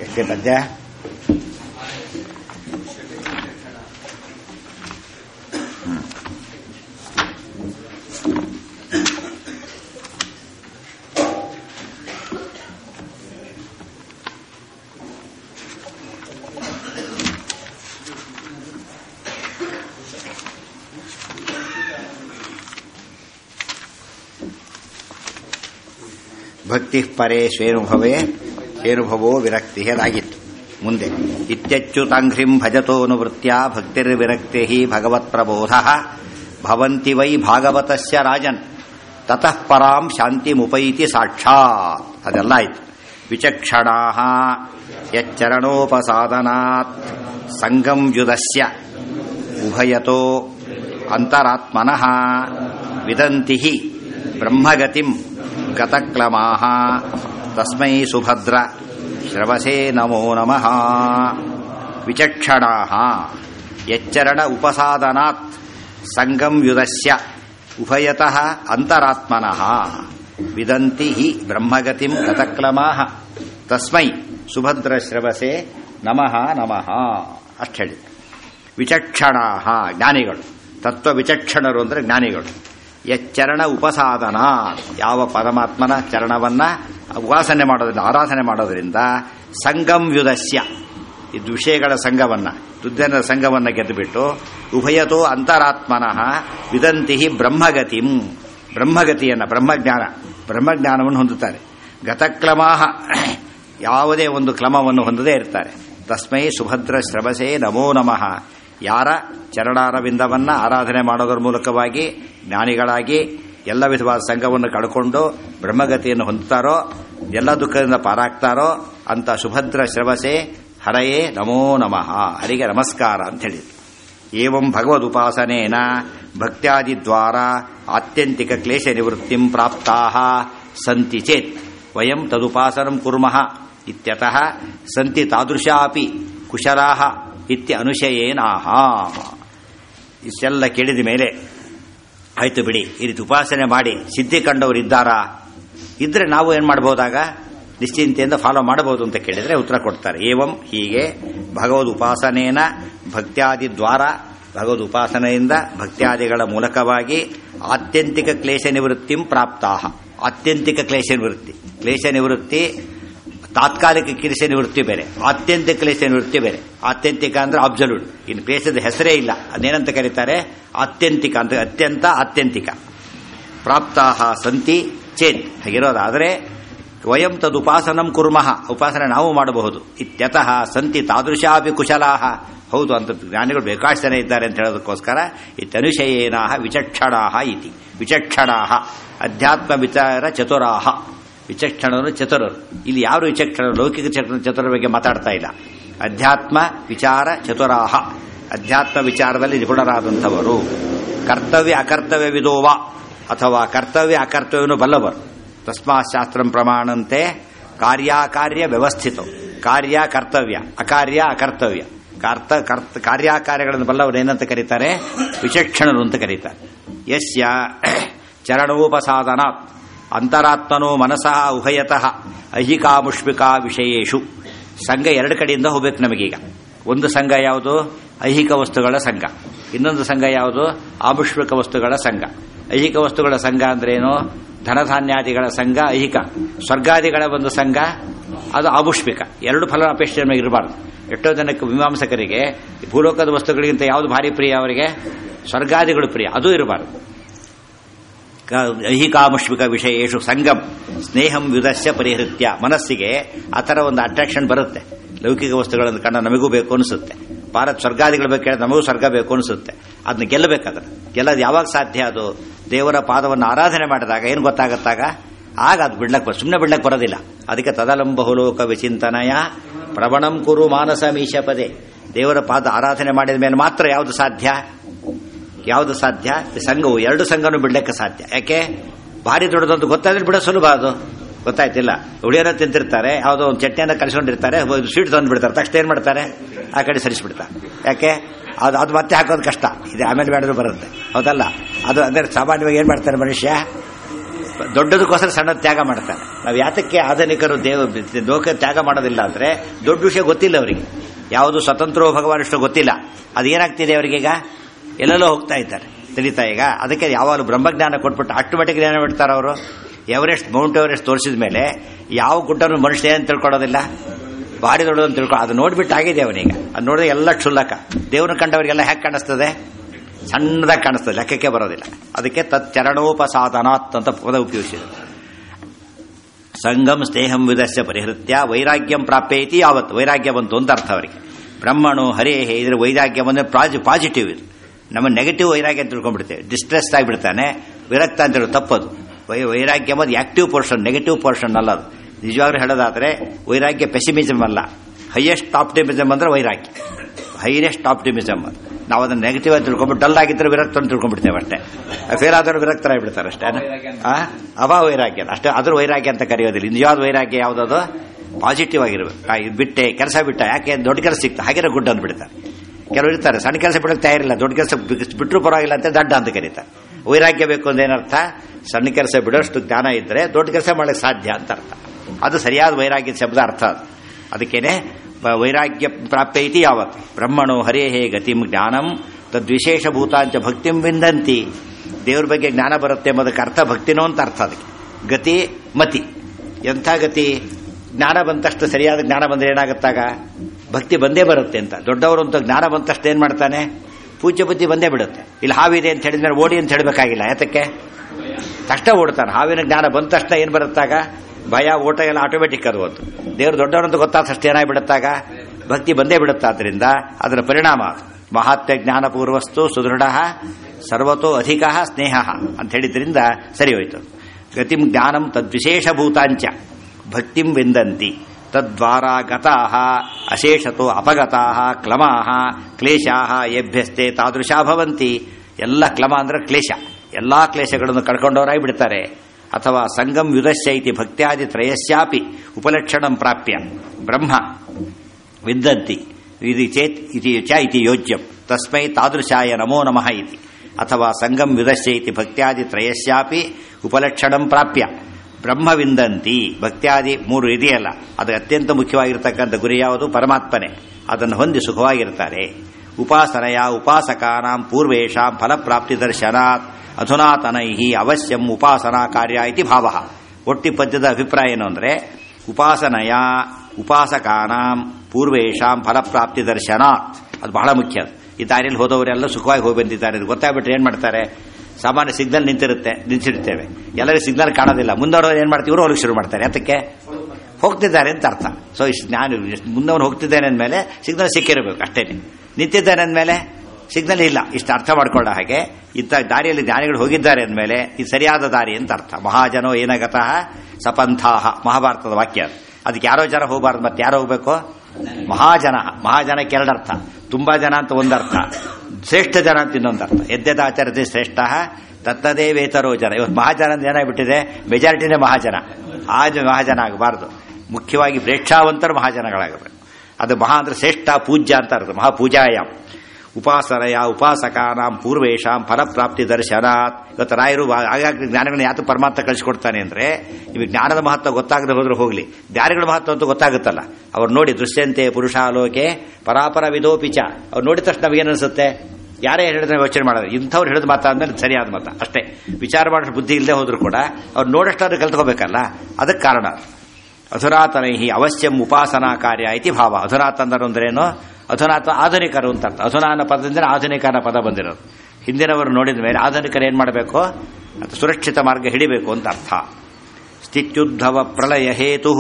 ಎಷ್ಟೇ ಪದ್ಯ ಹ್ಮ್. ಭಕ್ತಿ ಪರೇ ಸ್ವೇನುಭವೇ ಸ್ವೇನುಭವೋ ವಿರಕ್ತಿ ಅದಾಗಿತ್ತು ಮುಂದೆ ಇತ್ಯಚ್ಯುತಾಂಘ್ರಿಂ ಭಜತೋನುವೃತ್ಯ ಭಕ್ತಿರ್ವಿರಕ್ತಿ ಭಗವತ್ ಪ್ರಬೋಧ ಭವಂತಿ ವೈ ಭಾಗವತಸ್ಯ ರಾಜನ್ ತತಃ ಪರಾಂ ಶಾಂತಿಮುಪೈತಿ ಸಾಕ್ಷಾತ್ ಅದೆಲ್ಲ ಆಯ್ತು ವಿಚಕ್ಷಣಾ ಯಚ್ಚರಣೋಪಸಾದನಾತ್ ಸಂಗಂ ಯುದಸ್ಯ ಉಭಯತೋ ಅಂತರಾತ್ಮನಃ ವಿದಂತಿ ಬ್ರಹ್ಮಗತಿಂ ಗತಕ್ಲಮಾಹ ತಸ್ಮೈ ಸುಭದ್ರ ಶ್ರವಸೇ ನಮೋ ನಮಃ ವಿಚಕ್ಷಣಾ ಯಚ್ಚರಣ ಉಪಸಾದನಾತ್ ಸಂಗಂ ಯುದಸ್ಯ ಉಭಯತಃ ಅಂತರಾತ್ಮನಃ ವಿದಂತಿ ಹಿ ಬ್ರಹ್ಮಗತಿಂ ಗತಕ್ಲಮಾಹ ತಸ್ಮೈ ಸುಭದ್ರ ಶ್ರವಸೆ ನಮಃ ನಮಃ ಅಷ್ಟು ಹೇಳಿ ವಿಚಕ್ಷಣಾ ಜ್ಞಾನಿಗಳು ತತ್ವ ವಿಚಕ್ಷಣರು ಅಂದರೆ ಜ್ಞಾನಿಗಳು ಎಚ್ಚರಣ ಉಪಸಾದನ ಯಾವ ಪರಮಾತ್ಮನ ಚರಣವನ್ನ ಉಪಾಸನೆ ಮಾಡೋದ್ರಿಂದ ಆರಾಧನೆ ಮಾಡೋದ್ರಿಂದ ಸಂಗಂ ಯುದಸ್ಯ ಇದು ವಿಷಯಗಳ ಸಂಘವನ್ನ ದುರ್ಜನರ ಸಂಘವನ್ನ ಗೆದ್ದುಬಿಟ್ಟು ಉಭಯತೋ ಅಂತರಾತ್ಮನಃ ವಿದಂತಿ ಬ್ರಹ್ಮಗತಿಂ ಬ್ರಹ್ಮಗತಿಯನ್ನ ಬ್ರಹ್ಮಜ್ಞಾನ ಬ್ರಹ್ಮಜ್ಞಾನವನ್ನು ಹೊಂದುತ್ತಾರೆ ಗತಕ್ಲಮಾಹ ಯಾವುದೇ ಒಂದು ಕ್ರಮವನ್ನು ಹೊಂದದೇ ಇರ್ತಾರೆ ತಸ್ಮೈ ಸುಭದ್ರ ಶ್ರವಸೆ ನಮೋ ನಮಃ ಯಾರ ಚರಣಾರವಿಂದವನ್ನ ಆರಾಧನೆ ಮಾಡೋದರ ಮೂಲಕವಾಗಿ ಜ್ಞಾನಿಗಳಾಗಿ ಎಲ್ಲ ವಿಧವಾದ ಸಂಘವನ್ನು ಕಳ್ಕೊಂಡು ಬ್ರಹ್ಮಗತಿಯನ್ನು ಹೊಂದುತ್ತಾರೋ ಎಲ್ಲ ದುಃಖದಿಂದ ಪಾರಾಗ್ತಾರೋ ಅಂತ ಸುಭದ್ರ ಶ್ರವಸೆ ಹರಯೇ ನಮೋ ನಮಃ ಹರಿಗೆ ನಮಸ್ಕಾರ ಅಂತ ಹೇಳಿದ್ರು ಏವಂ ಭಗವದುಪಾಸನೇನ ಭಕ್ತ್ಯಾದಿದ್ವಾರ ಆತ್ಯಂತಿಕ ಕ್ಲೇಶ ನಿವೃತ್ತಿಂ ಪ್ರಾಪ್ತಾ ಸಂತಿ ಚೇತ್ ವಯಂ ತದುಪಾಸನಂ ಕುರ್ಮಃ ಇತ್ಯತಃ ಸಂತಿ ತಾದೃಶಾಪಿ ಕುಶಲಾಹ ಇತ್ಯ ಅನುಶಯೇನಾಹ ಇಷ್ಟೆಲ್ಲ ಕೇಳಿದ ಮೇಲೆ ಆಯ್ತು ಬಿಡಿ ಈ ರೀತಿ ಉಪಾಸನೆ ಮಾಡಿ ಸಿದ್ಧಿ ಕಂಡವರು ಇದ್ದಾರಾ ಇದ್ರೆ ನಾವು ಏನು ಮಾಡಬಹುದಾಗ ನಿಶ್ಚಿಂತೆಯಿಂದ ಫಾಲೋ ಮಾಡಬಹುದು ಅಂತ ಕೇಳಿದ್ರೆ ಉತ್ತರ ಕೊಡ್ತಾರೆ ಏವಂ ಹೀಗೆ ಭಗವದ್ ಉಪಾಸನೇನ ಭಕ್ತ್ಯಾದಿ ದ್ವಾರ ಭಗವದ್ ಉಪಾಸನೆಯಿಂದ ಭಕ್ತ್ಯಾದಿಗಳ ಮೂಲಕವಾಗಿ ಆತ್ಯಂತಿಕ ಕ್ಲೇಶ ನಿವೃತ್ತಿಂ ಪ್ರಾಪ್ತಾಹ ಆತ್ಯಂತಿಕ ಕ್ಲೇಶ ನಿವೃತ್ತಿ ಕ್ಲೇಶ ನಿವೃತ್ತಿ ತಾತ್ಕಾಲಿಕ ಕ್ಲೇಶ ನಿವೃತ್ತಿ ಬೇರೆ ಆತ್ಯಂತಿಕ ಕ್ಲೇಶ ನಿವೃತ್ತಿ ಬೇರೆ ಆತ್ಯಂತಿಕ ಅಂದ್ರೆ ಅಬ್ಸಲ್ಯೂಟ್ ಇನ್ನು ಕ್ಲೇಶದ ಹೆಸರೇ ಇಲ್ಲ ಅದೇನಂತ ಕರೀತಾರೆ ಆತ್ಯಂತಿಕ ಅಂತ ಅತ್ಯಂತ ಆತ್ಯಂತಿಕ ಪ್ರಾಪ್ತಾಹ ಸಂತಿ ಚೇತ್ ಹಾಗಿರೋದಾದರೆ ವಯಂ ತದುಪಾಸನಂ ಕುರ್ಮಃ ಉಪಾಸನೆ ನಾವು ಮಾಡಬಹುದು ಇತ್ಯತಃ ಸಂತಿ ತಾದೃಶಾಪಿ ಕುಶಲಾಹ ಹೌದು ಅಂತ ಜ್ಞಾನಿಗಳು ಬೇಕಾಷ್ಟು ಜನ ಇದ್ದಾರೆ ಅಂತ ಹೇಳೋದಕ್ಕೋಸ್ಕರ ಇತ್ಯನುಶಯೇನಾಹ ವಿಚಕ್ಷಣಾಹ ಇತಿ ವಿಚಕ್ಷಣಾಹ ಅಧ್ಯಾತ್ಮ ವಿಚಾರ ಚತುರಾಹ ವಿಚಕ್ಷಣರು ಚತುರರು ಇಲ್ಲಿ ಯಾರು ವಿಚಕ್ಷಣರು ಲೌಕಿಕ ಚತುರ ಬಗ್ಗೆ ಮಾತಾಡ್ತಾ ಇಲ್ಲ ಅಧ್ಯಾತ್ಮ ವಿಚಾರ ಚತುರಾಹ ಅಧ್ಯಾತ್ಮ ವಿಚಾರದಲ್ಲಿ ನಿಪುಣರಾದಂಥವರು ಕರ್ತವ್ಯ ಅಕರ್ತವ್ಯ ವಿದೋವ ಅಥವಾ ಕರ್ತವ್ಯ ಅಕರ್ತವ್ಯವನ್ನು ಬಲ್ಲವರು ತಸ್ಮಾತ್ ಶಾಸ್ತ್ರ ಪ್ರಮಾಣಂತೆ ಕಾರ್ಯಾಕಾರ್ಯ ವ್ಯವಸ್ಥಿತ ಕಾರ್ಯ ಕರ್ತವ್ಯ ಅಕಾರ್ಯ ಅಕರ್ತವ್ಯ ಕರ್ತ ಕರ್ತ ಕಾರ್ಯಾಕಾರ್ಯಗಳನ್ನು ಬಲ್ಲವರು ಏನಂತ ಕರೀತಾರೆ ವಿಚಕ್ಷಣರು ಅಂತ ಕರೀತಾರೆ ಯಸ್ಯ ಚರಣೋಪಸಾದನ ಅಂತರಾತ್ಮನೋ ಮನಸಃ ಉಭಯತಃ ಐಹಿಕಾಮುಷ್ಮಿಕಾ ವಿಷಯೇಶು ಸಂಘ ಎರಡು ಕಡೆಯಿಂದ ಹೋಗ್ಬೇಕು ನಮಗೀಗ ಒಂದು ಸಂಘ ಯಾವುದು ಐಹಿಕ ವಸ್ತುಗಳ ಸಂಘ ಇನ್ನೊಂದು ಸಂಘ ಯಾವುದು ಆಮುಷ್ಮಿಕ ವಸ್ತುಗಳ ಸಂಘ ಐಹಿಕ ವಸ್ತುಗಳ ಸಂಘ ಅಂದ್ರೇನು ಧನಧಾನ್ಯಾದಿಗಳ ಸಂಘ ಐಹಿಕ ಸ್ವರ್ಗಾದಿಗಳ ಒಂದು ಸಂಘ ಅದು ಆಮುಷ್ಮಿಕ ಎರಡು ಫಲ ಅಪೇಕ್ಷೆ ನಮಗೆ ಇರಬಾರ್ದು ಎಷ್ಟೋ ಜನಕ್ಕೆ ಮೀಮಾಂಸಕರಿಗೆ ಭೂಲೋಕದ ವಸ್ತುಗಳಿಗಿಂತ ಯಾವುದು ಭಾರಿ ಪ್ರಿಯ ಅವರಿಗೆ ಸ್ವರ್ಗಾದಿಗಳು ಪ್ರಿಯ ಅದು ಇರಬಾರದು ಐಹಿಕಾಮುಷ್ಮಿಕ ವಿಷಯೇಶು ಸಂಗಂ ಸ್ನೇಹಂ ಯುಧಸ್ಯ ಪರಿಹೃತ್ಯ ಮನಸ್ಸಿಗೆ ಆ ಥರ ಒಂದು ಅಟ್ರಾಕ್ಷನ್ ಬರುತ್ತೆ ಲೌಕಿಕ ವಸ್ತುಗಳನ್ನು ಕಂಡ ನಮಗೂ ಬೇಕು ಅನಿಸುತ್ತೆ ಭಾರತ್ ಸ್ವರ್ಗಾದಿಗಳ ಬಗ್ಗೆ ಕೇಳಿದ್ರೆ ನಮಗೂ ಸ್ವರ್ಗ ಬೇಕು ಅನಿಸುತ್ತೆ ಅದನ್ನ ಗೆಲ್ಲಬೇಕಾದ್ರೆ ಗೆಲ್ಲೋದು ಯಾವಾಗ ಸಾಧ್ಯ ಅದು ದೇವರ ಪಾದವನ್ನು ಆರಾಧನೆ ಮಾಡಿದಾಗ ಏನು ಗೊತ್ತಾಗತ್ತಾಗ ಆಗ ಅದು ಬಿಡ್ಲಕ್ಕೆ ಸುಮ್ಮನೆ ಬಿಡ್ಲಕ್ಕೆ ಬರೋದಿಲ್ಲ ಅದಕ್ಕೆ ತದಲಂಬಹುಲೋಕ ವಿಚಿಂತನಯ ಪ್ರವಣಂ ಕುರು ಮಾನಸ ಮೀಶಪದೆ ದೇವರ ಪಾದ ಆರಾಧನೆ ಮಾಡಿದ ಮೇಲೆ ಮಾತ್ರ ಯಾವುದು ಸಾಧ್ಯ ಯಾವುದು ಸಾಧ್ಯ ಸಂಘವು ಎರಡು ಸಂಘನೂ ಬಿಡ್ಲಿಕ್ಕೆ ಸಾಧ್ಯ ಯಾಕೆ ಭಾರಿ ದೊಡ್ಡದೊಂದು ಗೊತ್ತಾದ್ರೆ ಬಿಡೋ ಸುಲಭ ಅದು ಗೊತ್ತಾಯ್ತಿಲ್ಲ ಉಳಿಯೋನ ತಿಂತಿರ್ತಾರೆ ಯಾವುದೋ ಒಂದು ಚಟ್ನಿಯನ್ನು ಕಲಿಸ್ಕೊಂಡಿರ್ತಾರೆ ಸ್ವೀಟ್ ತಂದು ಬಿಡ್ತಾರೆ ತಕ್ಷಣ ಏನು ಮಾಡ್ತಾರೆ ಆ ಕಡೆ ಸರಿಸ್ಬಿಡ್ತಾರೆ ಯಾಕೆ ಅದು ಅದು ಮತ್ತೆ ಹಾಕೋದು ಕಷ್ಟ ಇದು ಆಮೇಲೆ ಬೇಡದು ಬರುತ್ತೆ ಹೌದಲ್ಲ ಅದು ಅಂದರೆ ಸಾಮಾನ್ಯವಾಗಿ ಏನು ಮಾಡ್ತಾರೆ ಮನುಷ್ಯ ದೊಡ್ಡದಕ್ಕೋಸ್ಕರ ಸಣ್ಣ ತ್ಯಾಗ ಮಾಡ್ತಾರೆ ನಾವು ಯಾತಕ್ಕೆ ಆಧುನಿಕರು ದೇವ ಲೋಕ ತ್ಯಾಗ ಮಾಡೋದಿಲ್ಲ ಅಂದ್ರೆ ದೊಡ್ಡ ವಿಷಯ ಗೊತ್ತಿಲ್ಲ ಅವರಿಗೆ ಯಾವುದು ಸ್ವತಂತ್ರ ಭಗವಾನ್ ಇಷ್ಟು ಗೊತ್ತಿಲ್ಲ ಅದೇನಾಗ್ತಿದೆ ಅವರಿಗೀಗ ಎಲ್ಲೆಲ್ಲೋ ಹೋಗ್ತಾ ಇದ್ದಾರೆ ತಿಳಿತಾ ಈಗ ಅದಕ್ಕೆ ಯಾವಾಗಲೂ ಬ್ರಹ್ಮಜ್ಞಾನ ಕೊಟ್ಬಿಟ್ಟು ಅಷ್ಟು ಮಟ್ಟಿಗೆ ಜ್ಞಾನ ಬಿಡ್ತಾರೆ ಅವರು ಎವರೆಸ್ಟ್ ಮೌಂಟ್ ಎವರೆಸ್ಟ್ ತೋರಿಸಿದ ಮೇಲೆ ಯಾವ ಗುಡ್ಡನ್ನು ಮನುಷ್ಯ ಏನು ತಿಳ್ಕೊಳ್ಳೋದಿಲ್ಲ ಭಾರಿ ದೊಡ್ಡದು ಅಂತ ತಿಳ್ಕೊ ಅದು ನೋಡ್ಬಿಟ್ಟು ಆಗಿದೆ ಅವನಿಗೆ ಅದು ನೋಡಿದ್ರೆ ಎಲ್ಲ ಕ್ಷುಲ್ಲಕ ದೇವ್ರನ್ನ ಕಂಡವರಿಗೆಲ್ಲ ಹೇಗೆ ಕಾಣಿಸ್ತದೆ ಸಣ್ಣದಾಗಿ ಕಾಣಿಸ್ತದೆ ಲೆಕ್ಕಕ್ಕೆ ಬರೋದಿಲ್ಲ ಅದಕ್ಕೆ ತತ್ ಚರಣೋಪಸಾಧನಾತ್ ಅಂತ ಪದ ಉಪಯೋಗಿಸಿದೆ ಸಂಗಮ್ ಸ್ನೇಹಂ ವಿಧಸ್ಯ ಪರಿಹೃತ್ಯ ವೈರಾಗ್ಯಂ ಪ್ರಾಪ್ಯೈತಿ ಯಾವತ್ತು ವೈರಾಗ್ಯ ಬಂತು ಅಂತ ಅರ್ಥ ಅವರಿಗೆ ಬ್ರಹ್ಮಣು ಹರೇ ಇದ್ರ ವೈರಾಗ್ಯ ಬಂದ್ರೆ ಪಾಸಿಟಿವ್ ಇದು ನಮ್ಮ ನೆಗೆಟಿವ್ ವೈರಾಗ್ಯ ಅಂತ ತಿಳ್ಕೊಂಡ್ಬಿಡ್ತೇವೆ ಡಿಸ್ಟ್ರೆಸ್ ಆಗಿಬಿಡ್ತಾನೆ ವಿರಕ್ತ ಅಂತ ಹೇಳಿ ತಪ್ಪದು ವೈ ವೈರಾಗ್ಯ ಎಂಬುದು ಆಕ್ಟಿವ್ ಪೋರ್ಷನ್ ನೆಗೆಟಿವ್ ಪೋರ್ಷನ್ ಅಲ್ಲ ಅದು ನಿಜವಾಗ್ಲೂ ಹೇಳೋದಾದ್ರೆ ವೈರಾಗ್ಯ ಪೆಸಿಮಿಸಮ್ ಅಲ್ಲ ಹೈಯೆಸ್ಟ್ ಆಪ್ಟಿಮಿಸಮ್ ಅಂದ್ರೆ ವೈರಾಗ್ಯ ಹೈಯೆಸ್ಟ್ ಆಪ್ಟಿಮಿಸಮ್ ನಾವು ಅದನ್ನ ನೆಗೆಟಿವ್ ಆಗಿ ತಿಳ್ಕೊಂಡ್ಬಿಟ್ಟು ಡಲ್ ಆಗಿದ್ರೆ ವಿರಕ್ತ ಅಂತ ತಿಳ್ಕೊಂಡ್ಬಿಡ್ತೇವೆ ಅಷ್ಟೇ ಫೇಲ್ ಆದವರು ವಿರಕ್ತರಾಗ್ಬಿಡ್ತಾರೆ ಅಷ್ಟೇ ಆ? ಅವ ವೈರಾಗ್ಯ ಅಷ್ಟೇ ಅದ್ರ ವೈರಾಗ್ಯ ಅಂತ ಕರೆಯೋದಿಲ್ಲ ನಿಜವಾದ ವೈರಾಗ್ಯ ಯಾವುದದು ಪಾಸಿಟಿವ್ ಆಗಿರ್ಬೇಕು ಆ, ಇದು ಬಿಟ್ಟೆ ಕೆಲಸ ಬಿಟ್ಟ ಯಾಕೆ ದೊಡ್ಡ ಕೆಲಸ ಸಿಕ್ತ ಹಾಗೆ ಗುಡ್ ಅಂದ್ಬಿಡ್ತಾರೆ ಕೆಲವರು ಇರ್ತಾರೆ ಸಣ್ಣ ಕೆಲಸ ಬಿಡಕ್ಕೆ ತಯಾರಿಲ್ಲ ದೊಡ್ಡ ಕೆಲಸ ಬಿಟ್ಟರು ಪರವಾಗಿಲ್ಲ ಅಂತ ದಡ್ಡ ಅಂತ ಕರೀತಾರೆ ವೈರಾಗ್ಯ ಬೇಕು ಅಂದ್ರೆ ಏನರ್ಥ ಸಣ್ಣ ಕೆಲಸ ಬಿಡೋಷ್ಟು ಜ್ಞಾನ ಇದ್ರೆ ದೊಡ್ಡ ಕೆಲಸ ಮಾಡಕ್ಕೆ ಸಾಧ್ಯ ಅಂತ ಅರ್ಥ ಅದು ಸರಿಯಾದ ವೈರಾಗ್ಯ ಶಬ್ದ ಅರ್ಥ ಅದು ಅದಕ್ಕೇನೆ ವ- ವೈರಾಗ್ಯ ಪ್ರಾಪ್ಯ ಇತಿ ಯಾವತ್ ಬ್ರಹ್ಮಣೋ ಹರೇ ಹೇ ಗತಿಂ ಜ್ಞಾನಂ ತದ್ವಿಶೇಷ ಭೂತಾಂಚ ಭಕ್ತಿಂ ವಿಂದಂತಿ ದೇವ್ರ ಬಗ್ಗೆ ಜ್ಞಾನ ಬರುತ್ತೆ ಎಂಬುದಕ್ಕೆ ಅರ್ಥ ಭಕ್ತಿನೋ ಅಂತ ಅರ್ಥ ಅದಕ್ಕೆ ಗತಿ ಮತಿ ಎಂಥ ಗತಿ ಜ್ಞಾನ ಬಂತಷ್ಟು ಸರಿಯಾದ ಜ್ಞಾನ ಬಂದ್ರೆ ಏನಾಗುತ್ತಾಗ ಭಕ್ತಿ ಬಂದೇ ಬರುತ್ತೆ ಅಂತ ದೊಡ್ಡವರು ಅಂತ ಜ್ಞಾನ ಬಂತಷ್ಟು ಏನ್ ಮಾಡ್ತಾನೆ ಪೂಜ್ಯ ಬುದ್ಧಿ ಬಂದೇ ಬಿಡುತ್ತೆ ಇಲ್ಲಿ ಹಾವಿದೆ ಅಂತ ಹೇಳಿದ್ರೆ ಓಡಿ ಅಂತ ಹೇಳಬೇಕಾಗಿಲ್ಲ ಯಾತಕ್ಕೆ ತಕ್ಷಣ ಓಡ್ತಾನೆ ಹಾವಿನ ಜ್ಞಾನ ಬಂದ ತಕ್ಷಣ ಏನು ಬರುತ್ತಾಗ ಭಯ ಓಟ ಎಲ್ಲ ಆಟೋಮೆಟಿಕ್ ಅದು ಒಂದು ದೇವರು ದೊಡ್ಡವರಂತ ಗೊತ್ತಾದ ತಕ್ಷಣ ಏನಾಗ್ಬಿಡುತ್ತಾಗ ಭಕ್ತಿ ಬಂದೇ ಬಿಡುತ್ತಾದ್ರಿಂದ ಅದರ ಪರಿಣಾಮ ಅದು. ಮಹಾತ್ಮ ಜ್ಞಾನಪೂರ್ವಸ್ತು ಸುದೃಢ ಸರ್ವತೋ ಅಧಿಕ ಸ್ನೇಹ ಅಂತ ಹೇಳಿದ್ರಿಂದ ಸರಿ ಹೋಯ್ತು ಗತಿಂ ಜ್ಞಾನಂ ತದ್ವಿಶೇಷ ಭೂತಾಂಚ ಭಕ್ತಿಂ ವಿಂದಂತಿ ತದ್ವಾರ ಗತಾ ಅಶೇಷತೋ ಅಪಗತಾ ಕ್ಲಮಾ ಕ್ಲೇಶಾ ಏಭ್ಯಸ್ತೆ ತಾದೃಶಾ ಭವಂತಿ ಎಲ್ಲ ಕ್ಲಮ ಅಂದ್ರೆ ಕ್ಲೇಶ ಎಲ್ಲಾ ಕ್ಲೇಶಗಳನ್ನು ಕಳ್ಕೊಂಡವರಾಗಿ ಬಿಡ್ತಾರೆ ಅಥವಾ ಸಂಗಂ ಯುಧಶ್ಯ ಇತಿ ಭಕ್ತ್ಯಾದಿ ತ್ರಯಸ್ಯಾಪಿ ಉಪಲಕ್ಷಣಂ ಪ್ರಾಪ್ಯ ಬ್ರಹ್ಮ ವಿದ್ದಂತಿ ಇದು ಚೇತ್ ಇತಿ ಚ ಇತಿ ಯೋಜ್ಯಂ ತಸ್ಮೈ ತಾದೃಶಾಯ ನಮೋ ನಮಃ ಇತಿ ಅಥವಾ ಸಂಗಂ ಯುಧಶ್ಯ ಇತಿ ಭಕ್ತ್ಯಾದಿ ತ್ರಯಸ್ಯಾಪಿ ಉಪಲಕ್ಷಣಂ ಪ್ರಾಪ್ಯ ಬ್ರಹ್ಮವಿಂದಂತಿ ಭಕ್ತ್ಯಾದಿ ಮೂರು ಇದೆಯಲ್ಲ ಅದು ಅತ್ಯಂತ ಮುಖ್ಯವಾಗಿರ್ತಕ್ಕಂಥ ಗುರಿ ಯಾವುದು ಪರಮಾತ್ಮನೆ ಅದನ್ನು ಹೊಂದಿ ಸುಖವಾಗಿರ್ತಾರೆ ಉಪಾಸನೆಯ ಉಪಾಸಕಾನಾಂ ಪೂರ್ವೇಶಾಂ ಫಲಪ್ರಾಪ್ತಿ ದರ್ಶನಾತ್ ಅಧುನಾತನೈ ಅವಶ್ಯಂ ಉಪಾಸನಾ ಕಾರ್ಯ ಇತಿ ಭಾವ ಒಟ್ಟಿ ಪದ್ಯದ ಅಭಿಪ್ರಾಯ ಏನು ಅಂದ್ರೆ ಉಪಾಸನೆಯ ಉಪಾಸಕಾನಾಂ ಪೂರ್ವೇಶಾಂ ಫಲಪ್ರಾಪ್ತಿ ದರ್ಶನಾತ್ ಅದು ಬಹಳ ಮುಖ್ಯ ಈ ದಾರಿಯಲ್ಲಿ ಹೋದವರೆಲ್ಲ ಸುಖವಾಗಿ ಹೋಗಿ ಬಂದಿದ್ದಾರೆ ಇದು ಗೊತ್ತಾಗ್ಬಿಟ್ರೆ ಏನ್ ಮಾಡ್ತಾರೆ ಸಾಮಾನ್ಯ ಸಿಗ್ನಲ್ ನಿಂತಿರುತ್ತೆ ನಿಂತಿರ್ತೇವೆ ಎಲ್ಲರಿಗೂ ಸಿಗ್ನಲ್ ಕಾಣೋದಿಲ್ಲ ಮುಂದವರು ಏನ್ ಮಾಡ್ತೀವಿ ಇವರು ಹೋಗಲಿಕ್ಕೆ ಶುರು ಮಾಡ್ತಾರೆ ಅದಕ್ಕೆ ಹೋಗ್ತಿದ್ದಾರೆ ಅಂತ ಅರ್ಥ ಸೊ ಇಷ್ಟು ನಾನು ಮುಂದವನು ಹೋಗ್ತಿದ್ದೇನೆ ಅಂದಮೇಲೆ ಸಿಗ್ನಲ್ ಸಿಕ್ಕಿರಬೇಕು ಅಷ್ಟೇ ನಿಂತಿದ್ದಾನೆ ಅಂದಮೇಲೆ ಸಿಗ್ನಲ್ ಇಲ್ಲ ಇಷ್ಟು ಅರ್ಥ ಮಾಡ್ಕೊಳ್ಳೋ ಹಾಗೆ ಇಂಥ ದಾರಿಯಲ್ಲಿ ಜ್ಞಾನಿಗಳು ಹೋಗಿದ್ದಾರೆ ಅಂದಮೇಲೆ ಇದು ಸರಿಯಾದ ದಾರಿ ಅಂತ ಅರ್ಥ ಮಹಾಜನೋ ಏನಗತಃ ಸಪಂಥಾಹ ಮಹಾಭಾರತದ ವಾಕ್ಯ ಅದು. ಅದಕ್ಕೆ ಯಾರೋ ಜನ ಹೋಗಬಾರ್ದು ಮತ್ತೆ ಯಾರು ಹೋಗ್ಬೇಕು ಮಹಾಜನ ಮಹಾಜನಕ್ಕೆ ಎರಡು ಅರ್ಥ ತುಂಬಾ ಜನ ಅಂತ ಒಂದರ್ಥ ಶ್ರೇಷ್ಠ ಜನ ಅಂತ ಇನ್ನೊಂದು ಅರ್ಥ ಯದ್ಯದಾಚರತೆ ಶ್ರೇಷ್ಠ ತತ್ತದೇ ವೇತರೋ ಜನ ಇವತ್ತು ಮಹಾಜನ ಅಂತ ಏನಾಗ್ಬಿಟ್ಟಿದೆ ಮೆಜಾರಿಟಿನೇ ಮಹಾಜನ ಆ ಜ- ಮಹಾಜನ ಆಗಬಾರ್ದು ಮುಖ್ಯವಾಗಿ ಪ್ರೇಕ್ಷಾವಂತರು ಮಹಾಜನಗಳಾಗಬೇಕು ಅದು ಮಹಾ ಅಂದ್ರೆ ಶ್ರೇಷ್ಠ ಪೂಜ್ಯ ಅಂತ ಅರ್ಥ ಮಹಾಪೂಜಾಯಾಮ್ ಉಪಾಸನೆಯ ಉಪಾಸಕಾನಾಂ ಪೂರ್ವೇಶಾಂ ಫಲಪ್ರಾಪ್ತಿ ದರ್ಶನಾತ್ ಇವತ್ತು ರಾಯರು ಆಗಾಗ ಜ್ಞಾನಗಳನ್ನ ಯಾತು ಪರಮಾತ್ಮ ಕಳಿಸ್ಕೊಡ್ತಾನೆ ಅಂದ್ರೆ ಇವಾಗ ಜ್ಞಾನದ ಮಹತ್ವ ಗೊತ್ತಾಗದೆ ಹೋದ್ರೆ ಹೋಗ್ಲಿ ಜ್ಞಾನಿಗಳ ಮಹತ್ವ ಅಂತೂ ಗೊತ್ತಾಗುತ್ತಲ್ಲ ಅವ್ರು ನೋಡಿ ದೃಶ್ಯಂತೆ ಪುರುಷಾಲೋಕೆ ಪರಾಪರ ವಿದೋಪಿಚ ಅವ್ರು ನೋಡಿದ ತಕ್ಷಣ ನಮಗೇನು ಅನ್ಸುತ್ತೆ ಯಾರೇ ಹೇಳಿದ್ರೆ ಯೋಚನೆ ಮಾಡೋದು ಇಂಥವ್ರು ಹೇಳಿದ ಮಾತ ಅಂದ್ಮೇಲೆ ಸರಿಯಾದ ಮತ ಅಷ್ಟೇ ವಿಚಾರ ಮಾಡೋ ಬುದ್ಧಿ ಇಲ್ಲದೆ ಹೋದ್ರು ಕೂಡ ಅವ್ರು ನೋಡಷ್ಟಾದ್ರೂ ಕಲ್ತ್ಕೋಬೇಕಲ್ಲ ಅದಕ್ಕೆ ಕಾರಣ ಅಧುನಾತನೈ ಅವಶ್ಯಂ ಉಪಾಸನಾ ಕಾರ್ಯ ಐತಿ ಭಾವ ಅಧುನಾತ್ ಅಂದ್ರೇನು ಅಧುನಾಥ ಆಧುನಿಕರು ಅಂತ ಅರ್ಥ ಅಧುನಾ ಅನ್ನೋ ಪದದಿಂದ ಆಧುನಿಕನ ಪದ ಬಂದಿರೋದು ಹಿಂದಿನವರು ನೋಡಿದ ಮೇಲೆ ಆಧುನಿಕರು ಏನ್ ಮಾಡಬೇಕು ಅದು ಸುರಕ್ಷಿತ ಮಾರ್ಗ ಹಿಡಿಬೇಕು ಅಂತ ಅರ್ಥ ಸ್ಥಿತ್ಯುದ್ಧವ ಪ್ರಳಯ ಹೇತು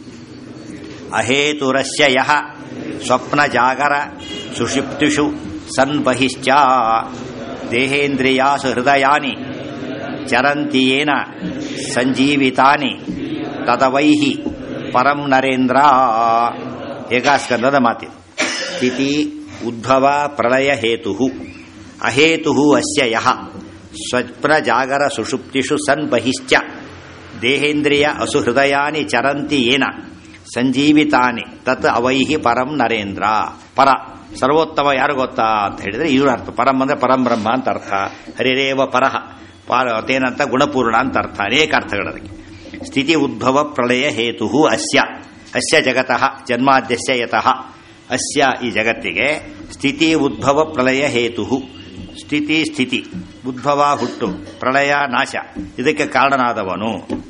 ಅಹೇತುರಸ್ಯ ಯಹ ಸ್ವಪ್ನ ಜಾಗರ ಸುಷಿಪ್ತಿಷು ಸನ್ ಬಹಿಶ್ಚ ದೇಹೇಂದ್ರಿಯಾಸು ಹೃದಯಾನಿ ಚರಂತಿಯೇನ ಸಂಜೀವಿತಾನಿ ತದವೈಹಿ ಪರಂ ನರೇಂದ್ರ ಏಕಾಸ್ಕಂದದ ಮಾತಿದು ಸ್ಥಿತಿ ಉದ್ಭವ ಪ್ರಳಯ ಹೇತು ಅಹೇತು ಅಸ್ಯ ಯಹ ಸ್ವಪ್ನ ಜಾಗರ ಸುಷುಪ್ತಿಷು ಸನ್ ಬಹಿಶ್ಚ ದೇಹೇಂದ್ರಿಯ ಅಸುಹೃದಯಾನಿ ಚರಂತಿ ಏನ ಸಂಜೀವಿತಾನಿ ತತ್ ಅವೈಹಿ ಪರಂ ನರೇಂದ್ರ ಪರ ಸರ್ವೋತ್ತಮ ಯಾರು ಗೊತ್ತಾ ಅಂತ ಹೇಳಿದ್ರೆ ಇವ್ರ ಅರ್ಥ ಪರಂ ಅಂದ್ರೆ ಪರಂ ಬ್ರಹ್ಮ ಅಂತ ಅರ್ಥ ಹರಿರೇವ ಪರಹ ಪಾರ ಅತೇನಂತ ಗುಣಪೂರ್ಣ ಅಂತ ಅರ್ಥ ಅನೇಕ ಅರ್ಥಗಳದಕ್ಕೆ ಸ್ಥಿತಿ ಉದ್ಭವ ಪ್ರಳಯ ಹೇತು ಅಸ್ಯ ಅಸ್ಯ ಜಗತಃ ಜನ್ಮಾದ್ಯಸ್ಯ ಯತಃ ಅಸ್ಯ ಈ ಜಗತ್ತಿಗೆ ಸ್ಥಿತಿ ಉದ್ಭವ ಪ್ರಳಯ ಹೇತು ಸ್ಥಿತಿ ಸ್ಥಿತಿ ಉದ್ಭವ ಹುಟ್ಟು ಪ್ರಳಯ ನಾಶ ಇದಕ್ಕೆ ಕಾರಣನಾದವನು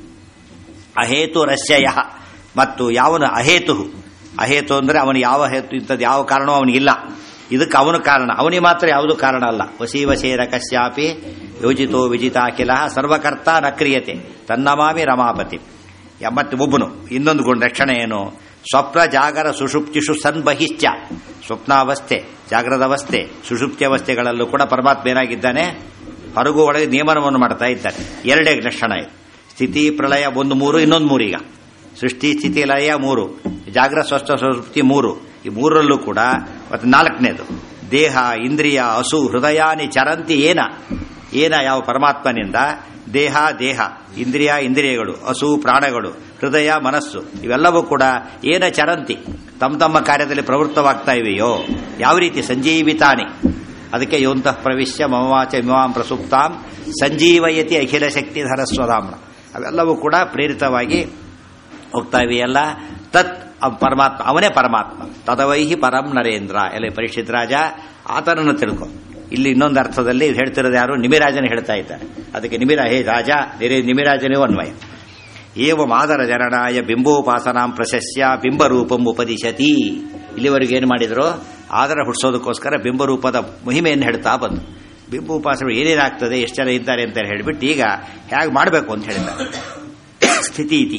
ಅಹೇತು ರಸ್ಯಯ ಮತ್ತು ಯಾವನು ಅಹೇತು ಅಹೇತು ಅಂದ್ರೆ ಅವನು ಯಾವ ಹೇತು ಇಂಥದ್ದು ಯಾವ ಕಾರಣವೂ ಅವನಿಗಿಲ್ಲ ಇದಕ್ಕೆ ಅವನು ಕಾರಣ ಅವನಿಗೆ ಮಾತ್ರ ಯಾವುದು ಕಾರಣ ಅಲ್ಲ ವಸಿ ವಶೇರ ಕಶ್ಯಾಪಿ ಯೋಜಿತೋ ವಿಜಿತಾಖಿಲ ಸರ್ವಕರ್ತ ನ ಕ್ರಿಯತೆ ತನ್ನಮಾಮಿ ರಮಾಪತಿ ಮತ್ತೆ ಒಬ್ಬನು ಇನ್ನೊಂದು ಗುಣ ರಕ್ಷಣೆ ಏನು ಸ್ವಪ್ನ ಜಾಗರ ಸುಷುಪ್ತಿಷು ಸನ್ಬಹಿಶ್ಚ ಸ್ವಪ್ನಾವಸ್ಥೆ ಜಾಗ್ರದ ಅವಸ್ಥೆ ಸುಷುಪ್ತಿ ಅವಸ್ಥೆಗಳಲ್ಲೂ ಕೂಡ ಪರಮಾತ್ಮ ಏನಾಗಿದ್ದಾನೆ ಹೊರಗು ಒಳಗೆ ನಿಯಮನವನ್ನು ಮಾಡ್ತಾ ಇದ್ದಾನೆ ಎರಡೇ ಲಕ್ಷಣ ಇದೆ ಸ್ಥಿತಿ ಪ್ರಳಯ ಒಂದು ಮೂರು ಇನ್ನೊಂದು ಮೂರು ಈಗ ಸೃಷ್ಟಿ ಸ್ಥಿತಿ ಲಯ ಮೂರು ಜಾಗ್ರ ಸ್ವಸ್ಥ ಸುಷುಪ್ತಿ ಮೂರು ಈ ಮೂರರಲ್ಲೂ ಕೂಡ ಮತ್ತೆ ನಾಲ್ಕನೇದು ದೇಹ ಇಂದ್ರಿಯ ಹಸು ಹೃದಯಾನಿ ಚರಂತಿ ಏನ ಏನ ಯಾವ ಪರಮಾತ್ಮನಿಂದ ದೇಹ ದೇಹ ಇಂದ್ರಿಯ ಇಂದ್ರಿಯಗಳು ಹಸು ಪ್ರಾಣಗಳು ಹೃದಯ ಮನಸ್ಸು ಇವೆಲ್ಲವೂ ಕೂಡ ಏನ ಚರಂತಿ ತಮ್ಮ ತಮ್ಮ ಕಾರ್ಯದಲ್ಲಿ ಪ್ರವೃತ್ತವಾಗ್ತಾ ಇವೆಯೋ ಯಾವ ರೀತಿ ಸಂಜೀವಿತಾನಿ ಅದಕ್ಕೆ ಯೋಂತಃ ಪ್ರವಿಶ್ಯ ಮಮವಾಚ ಇಮಾಂ ಪ್ರಸುಪ್ತಾಂ ಸಂಜೀವಯತಿ ಅಖಿಲ ಶಕ್ತಿ ಧರಸ್ವಧಾಮ್ನ ಅವೆಲ್ಲವೂ ಕೂಡ ಪ್ರೇರಿತವಾಗಿ ಹೋಗ್ತಾ ಇವೆಯಲ್ಲ ತತ್ ಅವ್ ಪರಮಾತ್ಮ ಅವನೇ ಪರಮಾತ್ಮ ತದವೈಹಿ ಪರಂ ನರೇಂದ್ರ ಎಲ್ಲ ಪರೀಕ್ಷಿತ್ ರಾಜ ಆತನನ್ನು ತಿಳ್ಕೊ ಇಲ್ಲಿ ಇನ್ನೊಂದು ಅರ್ಥದಲ್ಲಿ ಹೇಳ್ತಿರೋದು ಯಾರು ನಿಮಿರಾಜನ ಹೇಳ್ತಾ ಇದ್ದಾರೆ ಅದಕ್ಕೆ ನಿಮಿರ ಹೇ ರಾಜ ನಿರೇ ನಿಮಿರಾಜನೇ ಅನ್ವಯ ಏವ ಮಾದರ ಜನನಾಯ ಬಿಂಬೋಪಾಸನಾಂ ಪ್ರಶಸ್ಯ ಬಿಂಬರೂಪಂ ಉಪದಿಶತಿ ಇಲ್ಲಿವರೆಗೆ ಏನು ಮಾಡಿದ್ರು ಆದರ ಹುಟ್ಟಿಸೋದಕ್ಕೋಸ್ಕರ ಬಿಂಬರೂಪದ ಮಹಿಮೆಯನ್ನು ಹೇಳ್ತಾ ಬಂದು ಬಿಂಬ ಉಪಾಸನೆ ಏನೇನಾಗ್ತದೆ ಎಷ್ಟು ಜನ ಇದ್ದಾರೆ ಅಂತ ಹೇಳಿಬಿಟ್ಟು ಈಗ ಹೇಗೆ ಮಾಡಬೇಕು ಅಂತ ಹೇಳಿದ್ದಾರೆ ಸ್ಥಿತಿ ಇತಿ